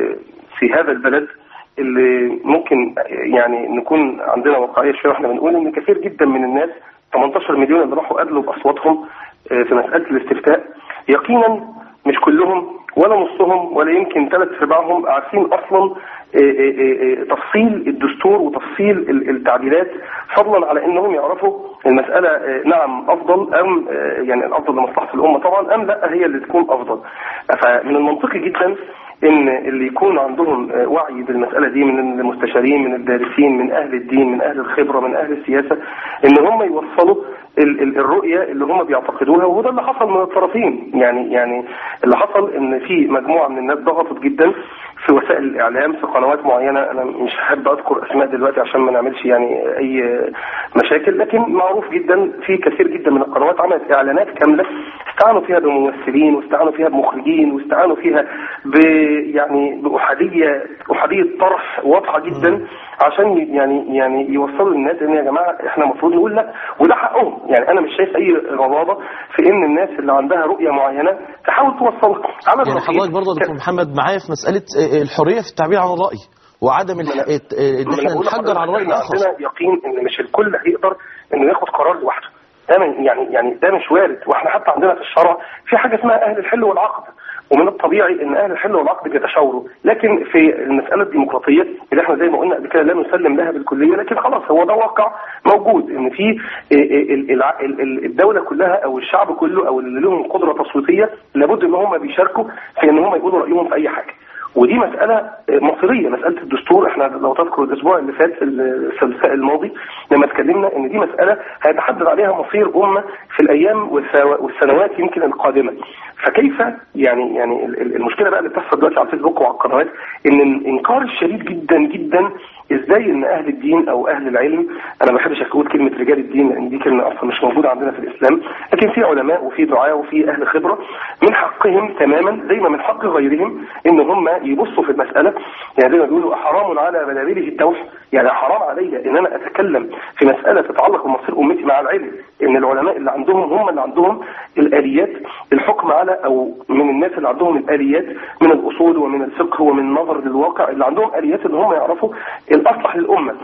في هذا البلد اللي ممكن يعني نكون عندنا واقعيه شويه واحنا بنقول ان كثير جدا من الناس 18 مليون اللي راحوا قابلوا باصواتهم آه، في مساله الاستفتاء يقينا مش كلهم ولا نصهم ولا يمكن ثلاث ارباعهم عارفين اصلا آه، آه، آه، تفصيل الدستور وتفصيل ال- التعديلات فضلا على انهم يعرفوا المساله آه، نعم افضل ام آه، يعني الافضل لمصلحه الامه طبعا ام لا هي اللي تكون افضل فمن المنطقي جدا ان اللي يكون عندهم آه، وعي بالمساله دي من المستشارين من الدارسين من اهل الدين من اهل الخبره من اهل السياسه ان هم يوصلوا ال- ال- الرؤيه اللي هم بيعتقدوها وهو ده اللي حصل من الطرفين يعني يعني اللي حصل ان في مجموعه من الناس ضغطت جدا في وسائل الاعلام في قنوات معينه انا مش هحب اذكر اسماء دلوقتي عشان ما نعملش يعني اي مشاكل لكن معروف جدا في كثير جدا من القنوات عملت اعلانات كامله استعانوا فيها بممثلين واستعانوا فيها بمخرجين واستعانوا فيها ب يعني باحاديه احاديه طرح واضحه جدا عشان ي- يعني يعني يوصلوا للناس ان يا جماعه احنا المفروض نقول لا وده حقهم يعني انا مش شايف اي غضاضه في ان الناس اللي عندها رؤيه معينه تحاول توصلها على يعني الرصيد حضرتك برضه يا دكتور محمد معايا في مسألة آه، الحرية في التعبير عن الرأي وعدم الح... آه، ان ما أنا احنا بقول نحجر على الرأي لحضرتك الآخر عندنا يقين ان مش الكل هيقدر انه ياخد قرار لوحده ده من يعني يعني ده مش وارد واحنا حتى عندنا في الشرع في حاجه اسمها اهل الحل والعقد ومن الطبيعي ان اهل الحل والعقد بيتشاوروا لكن في المساله الديمقراطيه اللي احنا زي ما قلنا قبل كده لا نسلم لها بالكليه لكن خلاص هو ده واقع موجود ان في ال- ال- الع- ال- ال- الدوله كلها او الشعب كله او اللي لهم قدره تصويتيه لابد ان هم بيشاركوا في ان هم يقولوا رايهم في اي حاجه ودي مسألة مصيرية مسألة الدستور احنا لو تذكر الأسبوع اللي فات الثلاثاء الماضي لما اتكلمنا ان دي مسألة هيتحدد عليها مصير أمة في الأيام والسوا- والسنوات يمكن القادمة فكيف يعني يعني ال- ال- المشكلة بقى اللي بتحصل دلوقتي على الفيسبوك وعلى القنوات ان الانكار الشديد جدا جدا ازاي ان اهل الدين او اهل العلم انا ما بحبش اقول كلمه رجال الدين لان دي كلمه اصلا مش موجوده عندنا في الاسلام لكن في علماء وفي دعاة وفي اهل خبره من حقهم تماما زي ما من حق غيرهم ان هم يبصوا في المساله يعني زي ما بيقولوا حرام على بلابله التوح يعني حرام علي ان انا اتكلم في مساله تتعلق بمصير امتي مع العلم ان العلماء اللي عندهم هم اللي عندهم الاليات الحكم على او من الناس اللي عندهم الاليات من الاصول ومن الفقه ومن النظر للواقع اللي عندهم اليات ان هم يعرفوا الاصلح للامه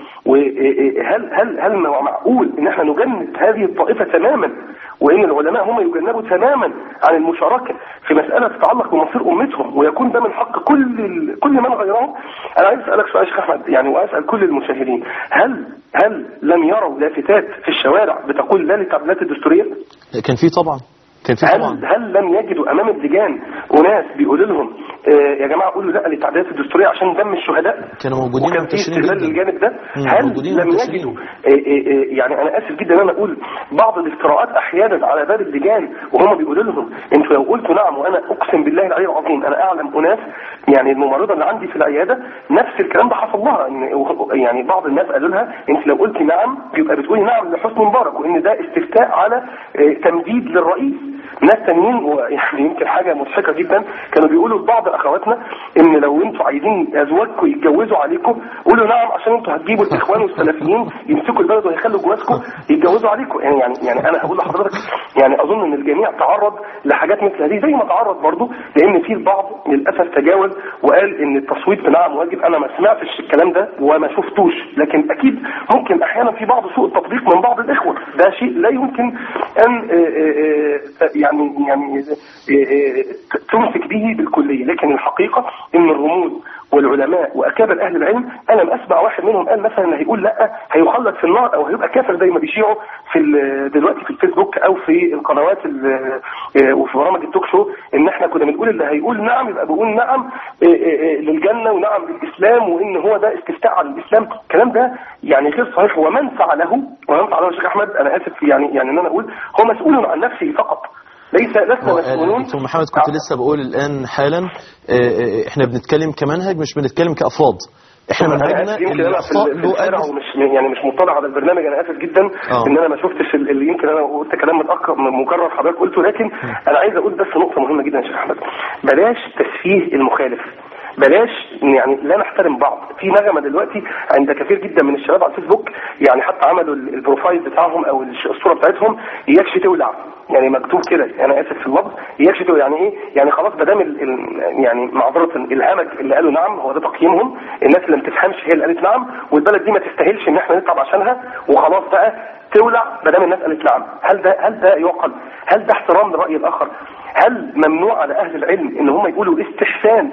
وهل هل هل معقول ان احنا نجند هذه الطائفه تماما وان العلماء هم يجنبوا تماما عن المشاركه في مساله تتعلق بمصير امتهم ويكون ده من حق كل ال- كل من غيرهم انا عايز اسالك سؤال يا شيخ احمد يعني واسال كل المشاهدين هل هل لم يروا لافتات في الشوارع بتقول لا للتعديلات الدستوريه؟ كان في طبعا كان في هل طبعا هل لم يجدوا امام اللجان وناس بيقولوا لهم آه يا جماعه قولوا لا للتعديلات الدستوريه عشان دم الشهداء كانوا موجودين وكان في منتشرين استغلال جدا. للجانب ده مم، هل موجودين لم منتشرين. يجدوا آه، آه، آه، يعني انا اسف جدا ان انا اقول بعض الافتراءات احيانا على باب اللجان وهم بيقولوا لهم انتوا لو قلتوا نعم وانا اقسم بالله العلي العظيم انا اعلم اناس يعني الممرضه اللي عندي في العياده نفس الكلام ده حصل لها إن- يعني بعض الناس قالوا لها انت لو قلتي نعم يبقى بتقولي نعم لحسني مبارك وان ده استفتاء على آه، تمديد للرئيس ناس تانيين ويعني يمكن حاجه مضحكه جدا كانوا بيقولوا لبعض اخواتنا ان لو انتوا عايزين ازواجكم يتجوزوا عليكم قولوا نعم عشان انتوا هتجيبوا الاخوان والسلفيين يمسكوا البلد ويخلوا جوازكم يتجوزوا عليكم يعني يعني يعني انا هقول لحضرتك يعني اظن ان الجميع تعرض لحاجات مثل هذه زي ما تعرض برضه لان في البعض للاسف تجاوز وقال ان التصويت بنعم واجب انا ما سمعتش الكلام ده وما شفتوش لكن اكيد ممكن احيانا في بعض سوء التطبيق من بعض الاخوه ده شيء لا يمكن ان آه، آه، آه، يعني يعني آه، آه، تمسك به بالكليه لكن الحقيقه ان الرموز والعلماء واكابر اهل العلم انا لم اسمع واحد منهم قال مثلا ان هيقول لا هيخلد في النار او هيبقى كافر زي ما بيشيعوا في ال- دلوقتي في الفيسبوك او في القنوات ال- آه، وفي برامج التوك شو ان احنا كنا بنقول اللي هيقول نعم يبقى بيقول نعم إيه إيه إيه للجنه ونعم للاسلام وان هو ده استفتاء على الاسلام الكلام ده يعني غير صحيح ومن فعله ومن فعله يا شيخ احمد انا اسف يعني يعني ان انا اقول هو مسؤول عن نفسه فقط ليس لسنا مسؤولون دكتور محمد كنت لسه بقول الآن حالا آه، آه، احنا بنتكلم كمنهج مش بنتكلم كأفراد احنا أنا منهجنا آسف، يمكن انا في الأخطاء ال- في له الشارع أجل ومش يعني مش مطلع على البرنامج انا اسف جدا آه. ان انا ما شفتش ال- اللي يمكن انا قلت كلام متاخر مكرر حضرتك قلته لكن انا عايز اقول بس نقطه مهمه جدا يا شيخ احمد بلاش تسفيه المخالف بلاش يعني لا نحترم بعض في نغمه دلوقتي عند كثير جدا من الشباب على الفيسبوك يعني حتى عملوا ال- البروفايل بتاعهم او الش- الصوره بتاعتهم يكشي تولع يعني مكتوب كده انا اسف في اللفظ يكشي تولع يعني ايه يعني خلاص ما دام ال- ال- يعني معذره الهمج اللي قالوا نعم هو ده تقييمهم الناس اللي ما بتفهمش هي اللي قالت نعم والبلد دي ما تستاهلش ان احنا نتعب عشانها وخلاص بقى تولع ما دام الناس قالت نعم هل ده هل ده يعقل هل ده احترام لراي الاخر هل ممنوع على اهل العلم ان هم يقولوا استحسان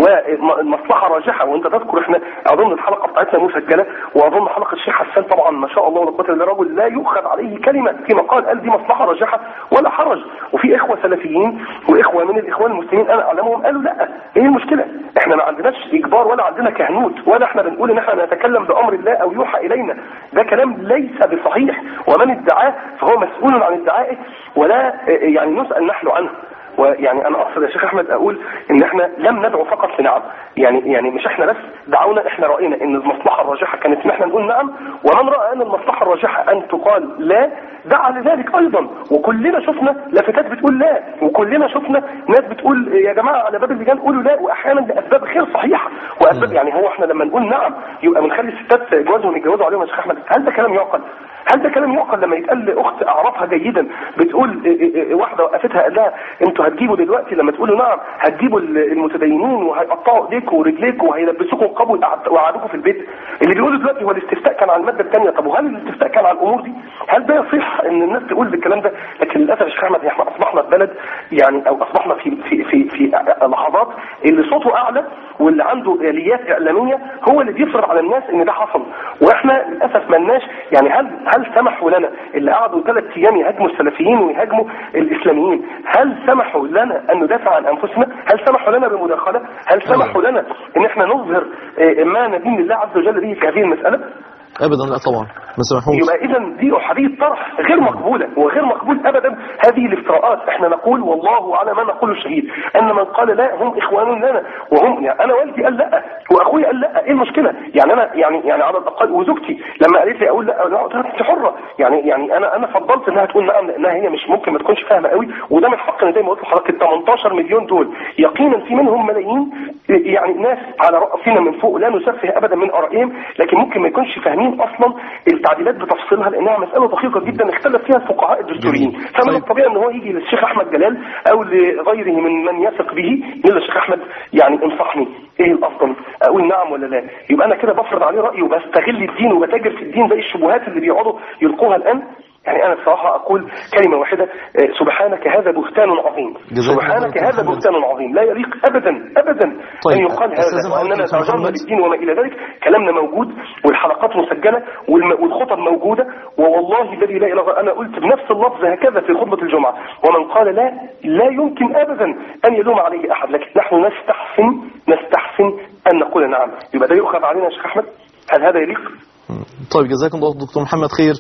والمصلحه راجحه وانت تذكر احنا اظن الحلقه بتاعتنا مسجله واظن حلقه الشيخ حسان طبعا ما شاء الله ولا قوه الا بالله رجل لا يؤخذ عليه كلمه في مقال قال دي مصلحه راجحه ولا حرج وفي اخوه سلفيين واخوه من الاخوان المسلمين انا اعلمهم قالوا لا ايه المشكله احنا ما عندناش اجبار ولا عندنا كهنوت ولا احنا بنقول ان احنا نتكلم بامر الله او يوحى الينا ده كلام ليس بصحيح ومن ادعاه فهو مسؤول عن ادعائه ولا يعني نسال نحن عنه ويعني انا اقصد يا شيخ احمد اقول ان احنا لم ندعو فقط لنعم يعني يعني مش احنا بس دعونا احنا راينا ان المصلحه الراجحه كانت ان احنا نقول نعم ومن راى ان المصلحه الراجحه ان تقال لا دعا لذلك ايضا وكلنا شفنا لافتات بتقول لا وكلنا شفنا ناس بتقول يا جماعه على باب اللجان قولوا لا واحيانا لاسباب غير صحيحه واسباب يعني هو احنا لما نقول نعم يبقى بنخلي الستات جوازهم يتجوزوا عليهم يا شيخ احمد هل ده كلام يعقل؟ هل ده كلام يعقل لما يتقال لاخت اعرفها جيدا بتقول إيه إيه إيه واحده وقفتها قال لها انتوا هتجيبوا دلوقتي لما تقولوا نعم هتجيبوا ال- المتدينين وهيقطعوا ايديكم ورجليكم وهيلبسوكم قبو ويقعدوكم في البيت اللي بيقولوا دلوقتي هو الاستفتاء كان على الماده الثانيه طب وهل الاستفتاء كان على الامور دي؟ هل ده يصح ان الناس تقول بالكلام ده؟ لكن للاسف يا شيخ احمد احنا اصبحنا في بلد يعني او اصبحنا في في في في لحظات اللي صوته اعلى واللي عنده اليات اعلاميه هو اللي بيفرض على الناس ان ده حصل واحنا للاسف ملناش يعني هل هل سمحوا لنا اللي قعدوا ثلاث ايام يهاجموا السلفيين ويهاجموا الاسلاميين هل سمحوا لنا ان ندافع عن انفسنا هل سمحوا لنا بمداخله هل سمحوا لنا ان احنا نظهر آه، ما ندين الله عز وجل به في هذه المساله ابدا لا طبعا ما سمحوش يبقى اذا دي احاديه طرح غير مقبوله وغير مقبول ابدا هذه الافتراءات احنا نقول والله على ما نقول الشهيد ان من قال لا هم اخوان لنا وهم يعني انا والدي قال لا واخويا قال لا ايه المشكله يعني انا يعني يعني على الاقل وزوجتي لما قالت لي اقول لا لا قلت لها انت حره يعني يعني انا انا فضلت انها تقول نعم لانها هي مش ممكن ما تكونش فاهمه قوي وده من حقنا زي ما قلت لحضرتك ال 18 مليون دول يقينا في منهم ملايين يعني ناس على راسنا من فوق لا نسفه ابدا من ارائهم لكن ممكن ما يكونش فاهمين اصلا التعديلات بتفصيلها لانها مساله دقيقه جدا اختلف فيها الفقهاء الدستوريين جميل. فمن طيب. الطبيعي ان هو يجي للشيخ احمد جلال او لغيره من من يثق به يقول له الشيخ احمد يعني انصحني ايه الافضل اقول نعم ولا لا يبقى انا كده بفرض عليه رايي وبستغل الدين وبتاجر في الدين زي الشبهات اللي بيقعدوا يلقوها الان يعني انا بصراحه اقول كلمه واحده آه، سبحانك هذا بهتان عظيم جزاك الله سبحانك خير. هذا بهتان عظيم لا يليق ابدا ابدا طيب، ان يقال أستاذ هذا واننا محمد تاجرنا محمد. بالدين وما الى ذلك كلامنا موجود والحلقات مسجله والم- والخطب موجوده ووالله الذي لا اله الا انا قلت بنفس اللفظ هكذا في خطبه الجمعه ومن قال لا لا يمكن ابدا ان يلوم عليه احد لكن نحن نستحسن نستحسن ان نقول نعم يبقى ده يؤخذ علينا يا شيخ احمد هل هذا يليق؟ طيب جزاكم الله دكتور محمد خير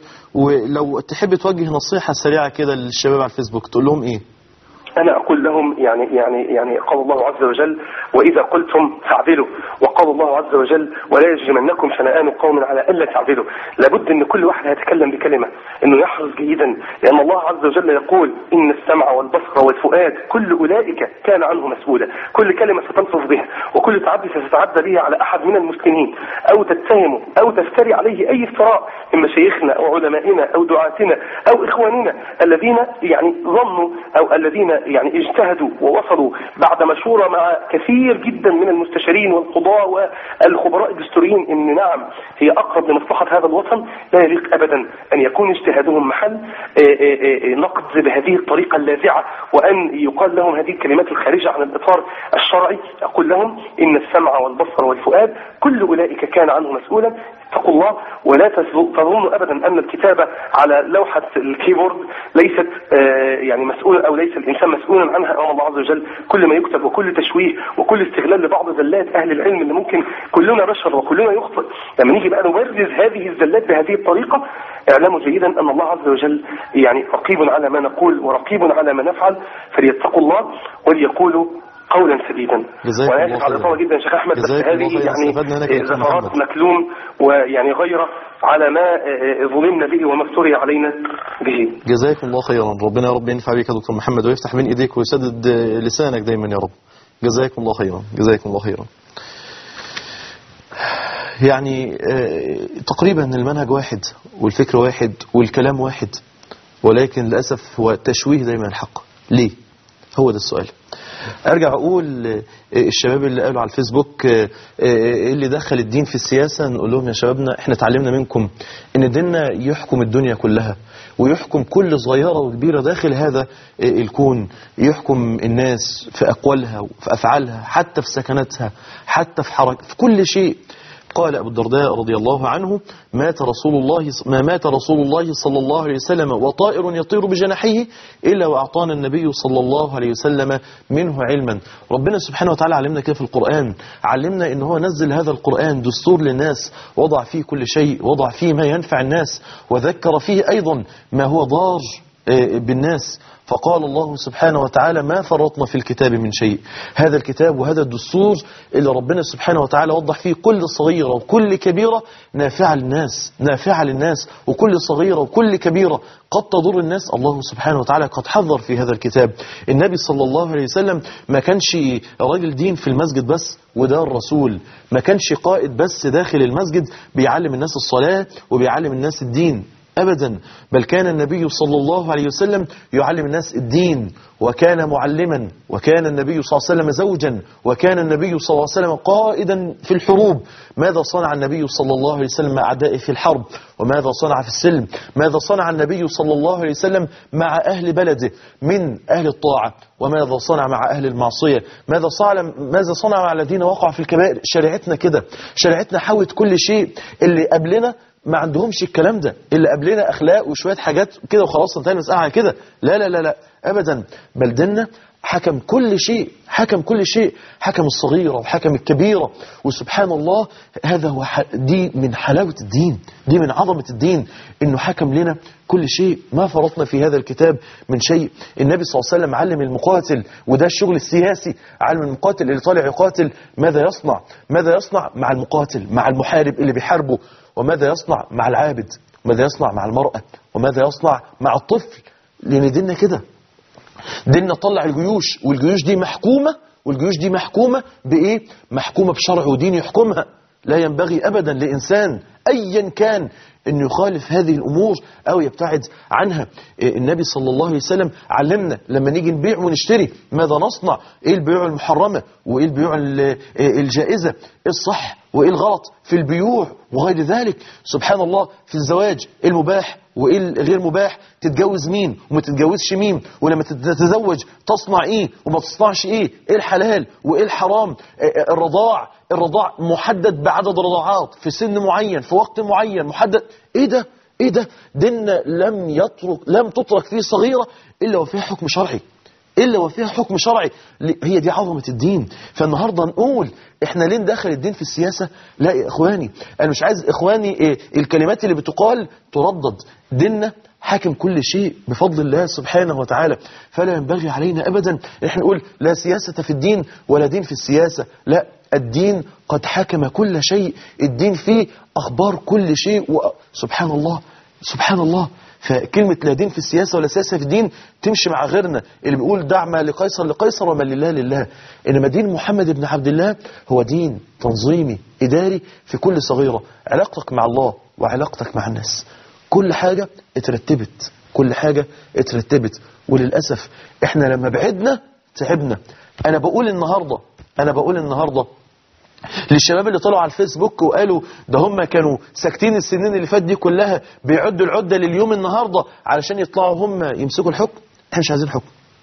ولو تحب توجه نصيحة سريعة كده للشباب على الفيسبوك تقول لهم ايه أنا أقول لهم يعني يعني يعني قال الله عز وجل وإذا قلتم فاعدلوا وقال الله عز وجل ولا يجرمنكم شنآن قوم على ألا تعدلوا لابد أن كل واحد يتكلم بكلمة أنه يحرص جيدا لأن الله عز وجل يقول إن السمع والبصر والفؤاد كل أولئك كان عنه مسؤولا كل كلمة ستلفظ بها وكل تعدي ستتعدى به على أحد من المسلمين أو تتهمه أو تفتري عليه أي افتراء من مشايخنا أو علمائنا أو دعاتنا أو إخواننا الذين يعني ظنوا أو الذين يعني اجتهدوا ووصلوا بعد مشورة مع كثير جدا من المستشارين والقضاة والخبراء الدستوريين ان نعم هي اقرب لمصلحة هذا الوطن لا يليق ابدا ان يكون اجتهادهم محل آه، آه، آه، نقد بهذه الطريقة اللاذعة وان يقال لهم هذه الكلمات الخارجة عن الاطار الشرعي اقول لهم ان السمع والبصر والفؤاد كل اولئك كان عنه مسؤولا اتقوا الله ولا تظ- تظنوا ابدا ان الكتابه على لوحه الكيبورد ليست آه، يعني مسؤولا او ليس الانسان مسؤولا عنها امام الله عز وجل كل ما يكتب وكل تشويه وكل استغلال لبعض زلات اهل العلم اللي ممكن كلنا بشر وكلنا يخطئ لما نيجي بقى نبرز هذه الزلات بهذه الطريقه اعلموا جيدا ان الله عز وجل يعني رقيب على ما نقول ورقيب على ما نفعل فليتقوا الله وليقولوا قولا سديدا جزاك وانا الله اسف على خيرا. الاطاله جدا يا شيخ احمد بس جزاك الله هذه خيرا. يعني استفدنا هنا كابتن زفرات محمد. مكلوم ويعني غيره على ما آه، ظلمنا به وما افتري علينا به جزاكم الله خيرا ربنا يا رب ينفع بك يا دكتور محمد ويفتح بين ايديك ويسدد آه، لسانك دايما يا رب جزاكم الله خيرا جزاكم الله خيرا يعني آه، تقريبا المنهج واحد والفكر واحد والكلام واحد ولكن للأسف هو تشويه دايما الحق ليه هو ده السؤال ارجع اقول آه، الشباب اللي قالوا على الفيسبوك آه، آه، ايه اللي دخل الدين في السياسه نقول لهم يا شبابنا احنا اتعلمنا منكم ان ديننا يحكم الدنيا كلها ويحكم كل صغيره وكبيره داخل هذا آه، الكون يحكم الناس في اقوالها وفي افعالها حتى في سكناتها حتى في حركه في كل شيء قال أبو الدرداء رضي الله عنه مات رسول الله ما مات رسول الله صلى الله عليه وسلم وطائر يطير بجناحيه إلا وأعطانا النبي صلى الله عليه وسلم منه علما ربنا سبحانه وتعالى علمنا كده في القرآن علمنا إن هو نزل هذا القرآن دستور للناس وضع فيه كل شيء وضع فيه ما ينفع الناس وذكر فيه أيضا ما هو ضار آه، بالناس فقال الله سبحانه وتعالى ما فرطنا في الكتاب من شيء هذا الكتاب وهذا الدستور اللي ربنا سبحانه وتعالى وضح فيه كل صغيرة وكل كبيرة نافعة للناس نافعة للناس وكل صغيرة وكل كبيرة قد تضر الناس الله سبحانه وتعالى قد حذر في هذا الكتاب النبي صلى الله عليه وسلم ما كانش راجل دين في المسجد بس وده الرسول ما كانش قائد بس داخل المسجد بيعلم الناس الصلاة وبيعلم الناس الدين أبدا بل كان النبي صلى الله عليه وسلم يعلم الناس الدين وكان معلما وكان النبي صلى الله عليه وسلم زوجا وكان النبي صلى الله عليه وسلم قائدا في الحروب ماذا صنع النبي صلى الله عليه وسلم مع أعدائه في الحرب وماذا صنع في السلم ماذا صنع النبي صلى الله عليه وسلم مع أهل بلده من أهل الطاعة وماذا صنع مع أهل المعصية ماذا صنع ماذا صنع مع الذين وقعوا في الكبائر شريعتنا كده شريعتنا حاوت كل شيء اللي قبلنا ما عندهمش الكلام ده اللي قبلنا اخلاق وشويه حاجات كده وخلاص انتهى المساله على كده لا لا لا لا ابدا بل ديننا حكم كل شيء حكم كل شيء حكم الصغيرة وحكم الكبيرة وسبحان الله هذا هو ح- دي من حلاوة الدين دي من عظمة الدين انه حكم لنا كل شيء ما فرطنا في هذا الكتاب من شيء النبي صلى الله عليه وسلم علم المقاتل وده الشغل السياسي علم المقاتل اللي طالع يقاتل ماذا يصنع ماذا يصنع مع المقاتل مع المحارب اللي بيحاربه وماذا يصنع مع العابد وماذا يصنع مع المرأة وماذا يصنع مع الطفل لأن ديننا كده ديننا طلع الجيوش والجيوش دي محكومة والجيوش دي محكومة بإيه؟ محكومة بشرع ودين يحكمها لا ينبغي أبدا لإنسان أيا كان أن يخالف هذه الأمور أو يبتعد عنها إيه، النبي صلى الله عليه وسلم علمنا لما نيجي نبيع ونشتري ماذا نصنع إيه البيوع المحرمة وإيه البيوع ال- إيه الجائزة إيه الصح وإيه الغلط في البيوع وغير ذلك سبحان الله في الزواج إيه المباح وايه الغير مباح تتجوز مين وما تتجوزش مين ولما تتزوج تصنع ايه وما تصنعش ايه ايه الحلال وايه الحرام آه، الرضاع الرضاع محدد بعدد رضاعات في سن معين في وقت معين محدد ايه ده ايه ده ديننا لم يترك لم تترك فيه صغيرة الا وفيها حكم شرعي إلا وفيها حكم شرعي ل- هي دي عظمة الدين فالنهاردة نقول إحنا ليه ندخل الدين في السياسة لا يا إخواني أنا مش عايز إخواني إيه الكلمات اللي بتقال تردد ديننا حاكم كل شيء بفضل الله سبحانه وتعالى فلا ينبغي علينا أبدا إحنا نقول لا سياسة في الدين ولا دين في السياسة لا الدين قد حكم كل شيء الدين فيه أخبار كل شيء و... سبحان الله سبحان الله فكلمة لا دين في السياسة ولا سياسة في الدين تمشي مع غيرنا اللي بيقول دع ما لقيصر لقيصر وما لله لله إنما دين محمد بن عبد الله هو دين تنظيمي إداري في كل صغيرة علاقتك مع الله وعلاقتك مع الناس كل حاجة اترتبت كل حاجة اترتبت وللأسف احنا لما بعدنا تعبنا أنا بقول النهاردة أنا بقول النهاردة للشباب اللي طلعوا على الفيسبوك وقالوا ده هم كانوا ساكتين السنين اللي فات دي كلها بيعدوا العدة لليوم النهاردة علشان يطلعوا هم يمسكوا الحكم احنا مش عايزين حكم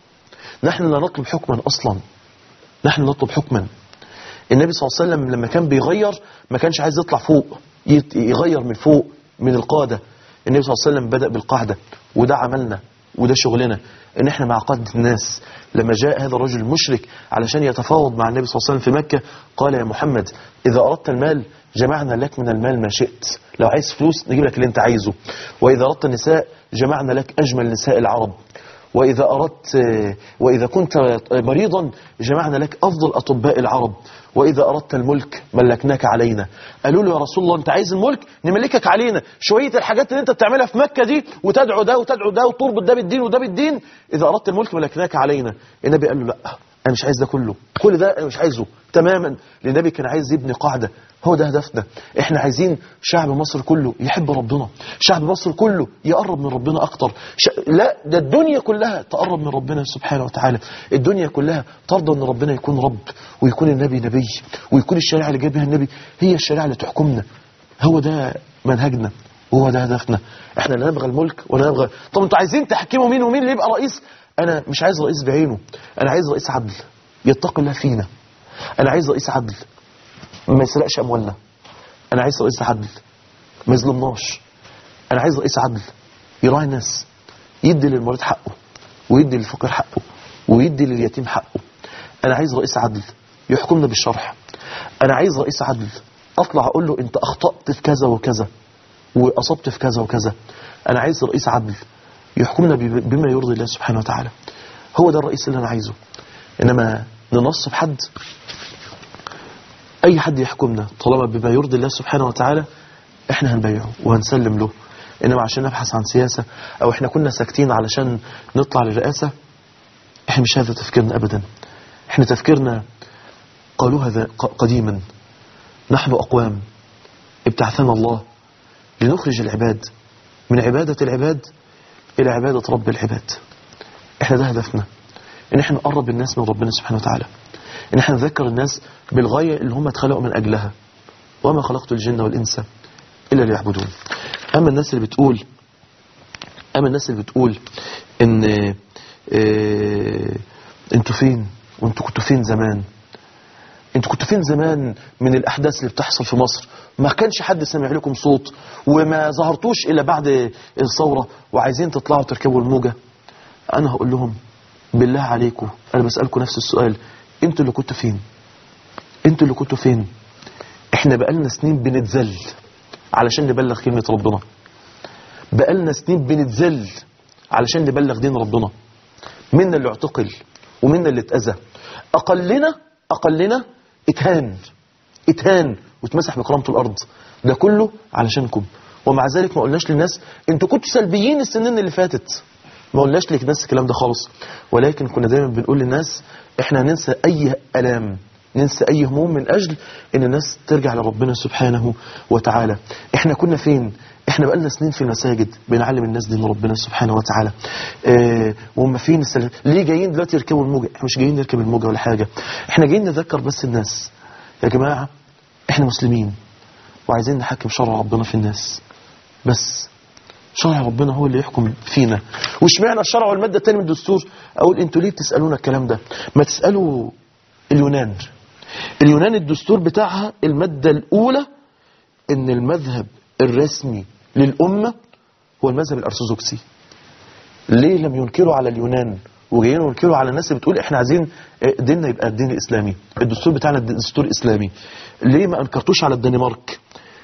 نحن لا نطلب حكما أصلا نحن نطلب حكما النبي صلى الله عليه وسلم لما كان بيغير ما كانش عايز يطلع فوق يت- يغير من فوق من القادة النبي صلى الله عليه وسلم بدأ بالقاعدة وده عملنا وده شغلنا ان احنا مع قادة الناس لما جاء هذا الرجل المشرك علشان يتفاوض مع النبي صلى الله عليه وسلم في مكة قال يا محمد إذا أردت المال جمعنا لك من المال ما شئت لو عايز فلوس نجيب لك اللي انت عايزه وإذا أردت النساء جمعنا لك أجمل نساء العرب وإذا أردت وإذا كنت مريضا جمعنا لك أفضل أطباء العرب وإذا أردت الملك ملكناك علينا قالوا له يا رسول الله أنت عايز الملك نملكك علينا شوية الحاجات اللي أنت بتعملها في مكة دي وتدعو ده وتدعو ده وتربط ده بالدين وده بالدين إذا أردت الملك ملكناك علينا النبي قال له لا أنا مش عايز ده كله كل ده أنا مش عايزه تماما لأن النبي كان عايز يبني قاعدة هو ده هدفنا احنا عايزين شعب مصر كله يحب ربنا شعب مصر كله يقرب من ربنا اكتر ش... لا ده الدنيا كلها تقرب من ربنا سبحانه وتعالى الدنيا كلها ترضى ان ربنا يكون رب ويكون النبي نبي ويكون الشريعه اللي جاي بها النبي هي الشريعه اللي تحكمنا هو ده منهجنا وهو ده هدفنا احنا لا نبغى الملك ولا نبغى طب انتوا عايزين تحكموا مين ومين اللي يبقى رئيس انا مش عايز رئيس بعينه انا عايز رئيس عدل يتقي الله فينا انا عايز رئيس عدل ما يسرقش اموالنا انا عايز رئيس عدل ما يظلمناش انا عايز رئيس عدل يراعي الناس يدي للمريض حقه ويدي للفقير حقه ويدي لليتيم حقه انا عايز رئيس عدل يحكمنا بالشرح انا عايز رئيس عدل اطلع اقول له انت اخطأت في كذا وكذا واصبت في كذا وكذا انا عايز رئيس عدل يحكمنا بما يرضي الله سبحانه وتعالى هو ده الرئيس اللي انا عايزه انما ننصب حد اي حد يحكمنا طالما بما يرضي الله سبحانه وتعالى احنا هنبيعه وهنسلم له انما عشان نبحث عن سياسة او احنا كنا ساكتين علشان نطلع للرئاسة احنا مش هذا تفكيرنا ابدا احنا تفكيرنا قالوا هذا قديما نحن اقوام ابتعثنا الله لنخرج العباد من عبادة العباد الى عبادة رب العباد احنا ده هدفنا ان احنا نقرب الناس من ربنا سبحانه وتعالى ان احنا نذكر الناس بالغاية اللي هم اتخلقوا من اجلها وما خلقت الجن والانس الا ليعبدون اما الناس اللي بتقول اما الناس اللي بتقول ان اه انتوا فين وانتوا كنتوا فين زمان انتوا كنتوا فين زمان من الاحداث اللي بتحصل في مصر ما كانش حد سمع لكم صوت وما ظهرتوش الا بعد الثوره وعايزين تطلعوا تركبوا الموجه انا هقول لهم بالله عليكم انا بسالكم نفس السؤال انتوا اللي كنتوا فين انتوا اللي كنتوا فين احنا بقالنا سنين بنتذل علشان نبلغ كلمة ربنا بقالنا سنين بنتذل علشان نبلغ دين ربنا منا اللي اعتقل ومنا اللي اتأذى أقلنا أقلنا اتهان اتهان واتمسح بكرامته الأرض ده كله علشانكم ومع ذلك ما قلناش للناس انتوا كنتوا سلبيين السنين اللي فاتت ما قلناش للناس الكلام ده خالص ولكن كنا دايما بنقول للناس احنا ننسى اي الام ننسى اي هموم من اجل ان الناس ترجع لربنا سبحانه وتعالى احنا كنا فين احنا بقالنا سنين في المساجد بنعلم الناس دين ربنا سبحانه وتعالى اه وهم فين السلام ليه جايين دلوقتي يركبوا الموجة احنا مش جايين نركب الموجة ولا حاجة احنا جايين نذكر بس الناس يا جماعة احنا مسلمين وعايزين نحكم شرع ربنا في الناس بس شرع ربنا هو اللي يحكم فينا واشمعنى الشرع والمادة الثانية من الدستور اقول انتوا ليه بتسألونا الكلام ده ما تسألوا اليونان اليونان الدستور بتاعها المادة الأولى إن المذهب الرسمي للأمة هو المذهب الأرثوذكسي ليه لم ينكروا على اليونان وجايين ينكروا على الناس اللي بتقول احنا عايزين ديننا يبقى الدين الإسلامي الدستور بتاعنا دستور إسلامي ليه ما أنكرتوش على الدنمارك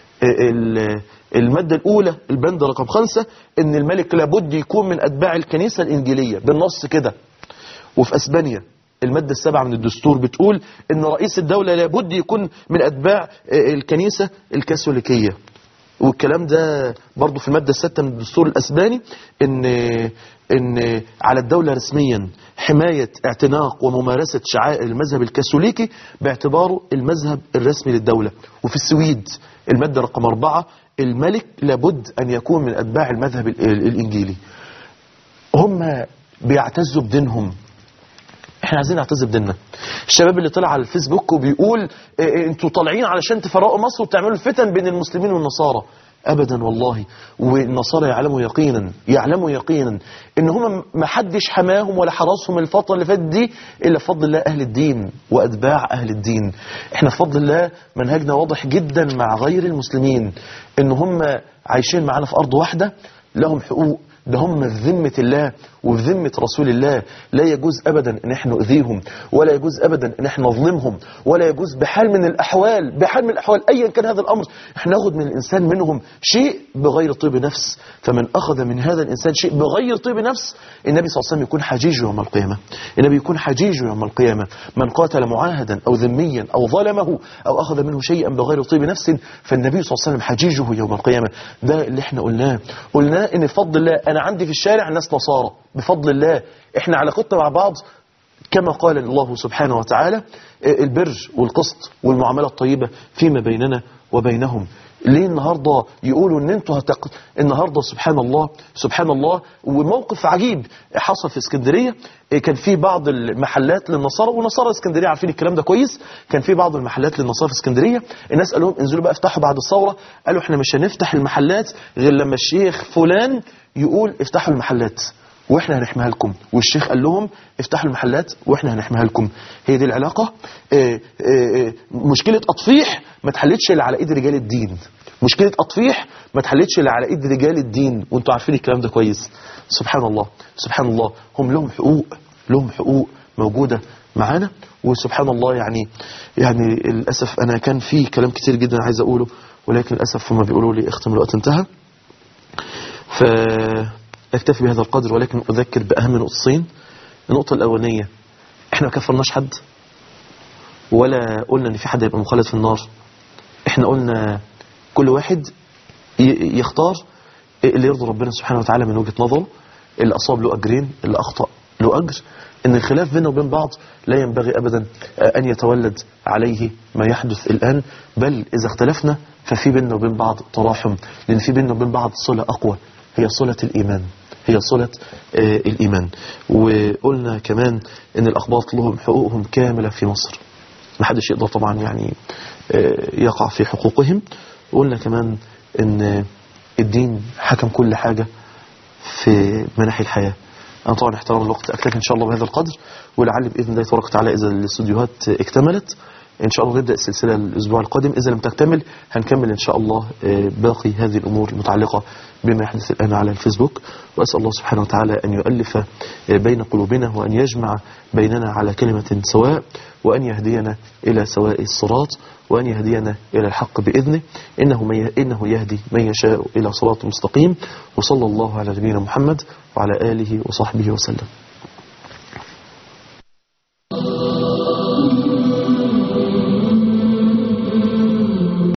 المادة الأولى البند رقم خمسة إن الملك لابد يكون من أتباع الكنيسة الإنجيلية بالنص كده وفي أسبانيا المادة السابعة من الدستور بتقول ان رئيس الدولة لابد يكون من اتباع الكنيسة الكاثوليكية والكلام ده برضو في المادة السادسة من الدستور الاسباني ان ان على الدولة رسميا حماية اعتناق وممارسة شعائر المذهب الكاثوليكي باعتباره المذهب الرسمي للدولة وفي السويد المادة رقم أربعة الملك لابد أن يكون من أتباع المذهب الإنجيلي هم بيعتزوا بدينهم احنا عايزين نعتز بديننا الشباب اللي طلع على الفيسبوك وبيقول اه انتوا طالعين علشان تفرقوا مصر وتعملوا الفتن بين المسلمين والنصارى ابدا والله والنصارى يعلموا يقينا يعلموا يقينا ان هم ما حدش حماهم ولا حرسهم الفتره اللي فاتت دي الا بفضل الله اهل الدين واتباع اهل الدين احنا بفضل الله منهجنا واضح جدا مع غير المسلمين ان هم عايشين معانا في ارض واحده لهم حقوق ده هم في ذمة الله وفي ذمة رسول الله لا يجوز أبدا أن احنا نؤذيهم ولا يجوز أبدا أن احنا نظلمهم ولا يجوز بحال من الأحوال بحال من الأحوال أيا كان هذا الأمر احنا ناخد من الإنسان منهم شيء بغير طيب نفس فمن أخذ من هذا الإنسان شيء بغير طيب نفس النبي صلى الله عليه وسلم يكون حجيج يوم القيامة النبي يكون حجيج يوم القيامة من قاتل معاهدا أو ذميا أو ظلمه أو أخذ منه شيئا بغير طيب نفس فالنبي صلى الله عليه وسلم حجيجه يوم القيامة ده اللي احنا قلناه قلناه ان بفضل الله انا عندي في الشارع ناس نصارى بفضل الله احنا علاقتنا مع بعض كما قال الله سبحانه وتعالى البر والقسط والمعاملة الطيبة فيما بيننا وبينهم ليه النهاردة يقولوا ان انتوا هتق... النهاردة سبحان الله سبحان الله وموقف عجيب حصل في اسكندرية كان في بعض المحلات للنصارى ونصارى اسكندرية عارفين الكلام ده كويس كان في بعض المحلات للنصارى في اسكندرية الناس قالوا لهم انزلوا بقى افتحوا بعد الثورة قالوا احنا مش هنفتح المحلات غير لما الشيخ فلان يقول افتحوا المحلات واحنا هنحميها لكم والشيخ قال لهم افتحوا المحلات واحنا هنحميها لكم هي دي العلاقة اه اه مشكلة أطفيح ما اتحلتش الا على ايد رجال الدين مشكلة أطفيح ما اتحلتش الا على ايد رجال الدين وانتوا عارفين الكلام ده كويس سبحان الله سبحان الله هم لهم حقوق لهم حقوق موجودة معانا وسبحان الله يعني يعني للأسف أنا كان في كلام كتير جدا عايز أقوله ولكن للأسف هم بيقولوا لي اختم الوقت انتهى ف اكتفي بهذا القدر ولكن أذكر بأهم نقطتين النقطة الأولانية احنا ما كفرناش حد ولا قلنا ان في حد هيبقى مخلد في النار احنا قلنا كل واحد يختار اللي يرضي ربنا سبحانه وتعالى من وجهة نظره اللي أصاب له أجرين اللي أخطأ له أجر ان الخلاف بيننا وبين بعض لا ينبغي أبدا أن يتولد عليه ما يحدث الآن بل إذا اختلفنا ففي بيننا وبين بعض تراحم لأن في بيننا وبين بعض صلة أقوى هي صلة الإيمان هي صلة آه الإيمان وقلنا كمان ان الأخباط لهم حقوقهم كاملة في مصر ما حدش يقدر طبعا يعني آه يقع في حقوقهم وقلنا كمان ان الدين حكم كل حاجة في مناحي الحياة أنا طبعا احترام الوقت أكتفي إن شاء الله بهذا القدر ولعل بإذن الله تبارك وتعالى إذا الاستوديوهات اكتملت إن شاء الله نبدأ السلسلة الأسبوع القادم إذا لم تكتمل هنكمل إن شاء الله باقي هذه الأمور المتعلقة بما يحدث الآن على الفيسبوك وأسأل الله سبحانه وتعالى أن يؤلف بين قلوبنا وأن يجمع بيننا على كلمة سواء وأن يهدينا إلى سواء الصراط وأن يهدينا إلى الحق بإذنه إنه, من إنه يهدي من يشاء إلى صراط مستقيم وصلى الله على نبينا محمد وعلى آله وصحبه وسلم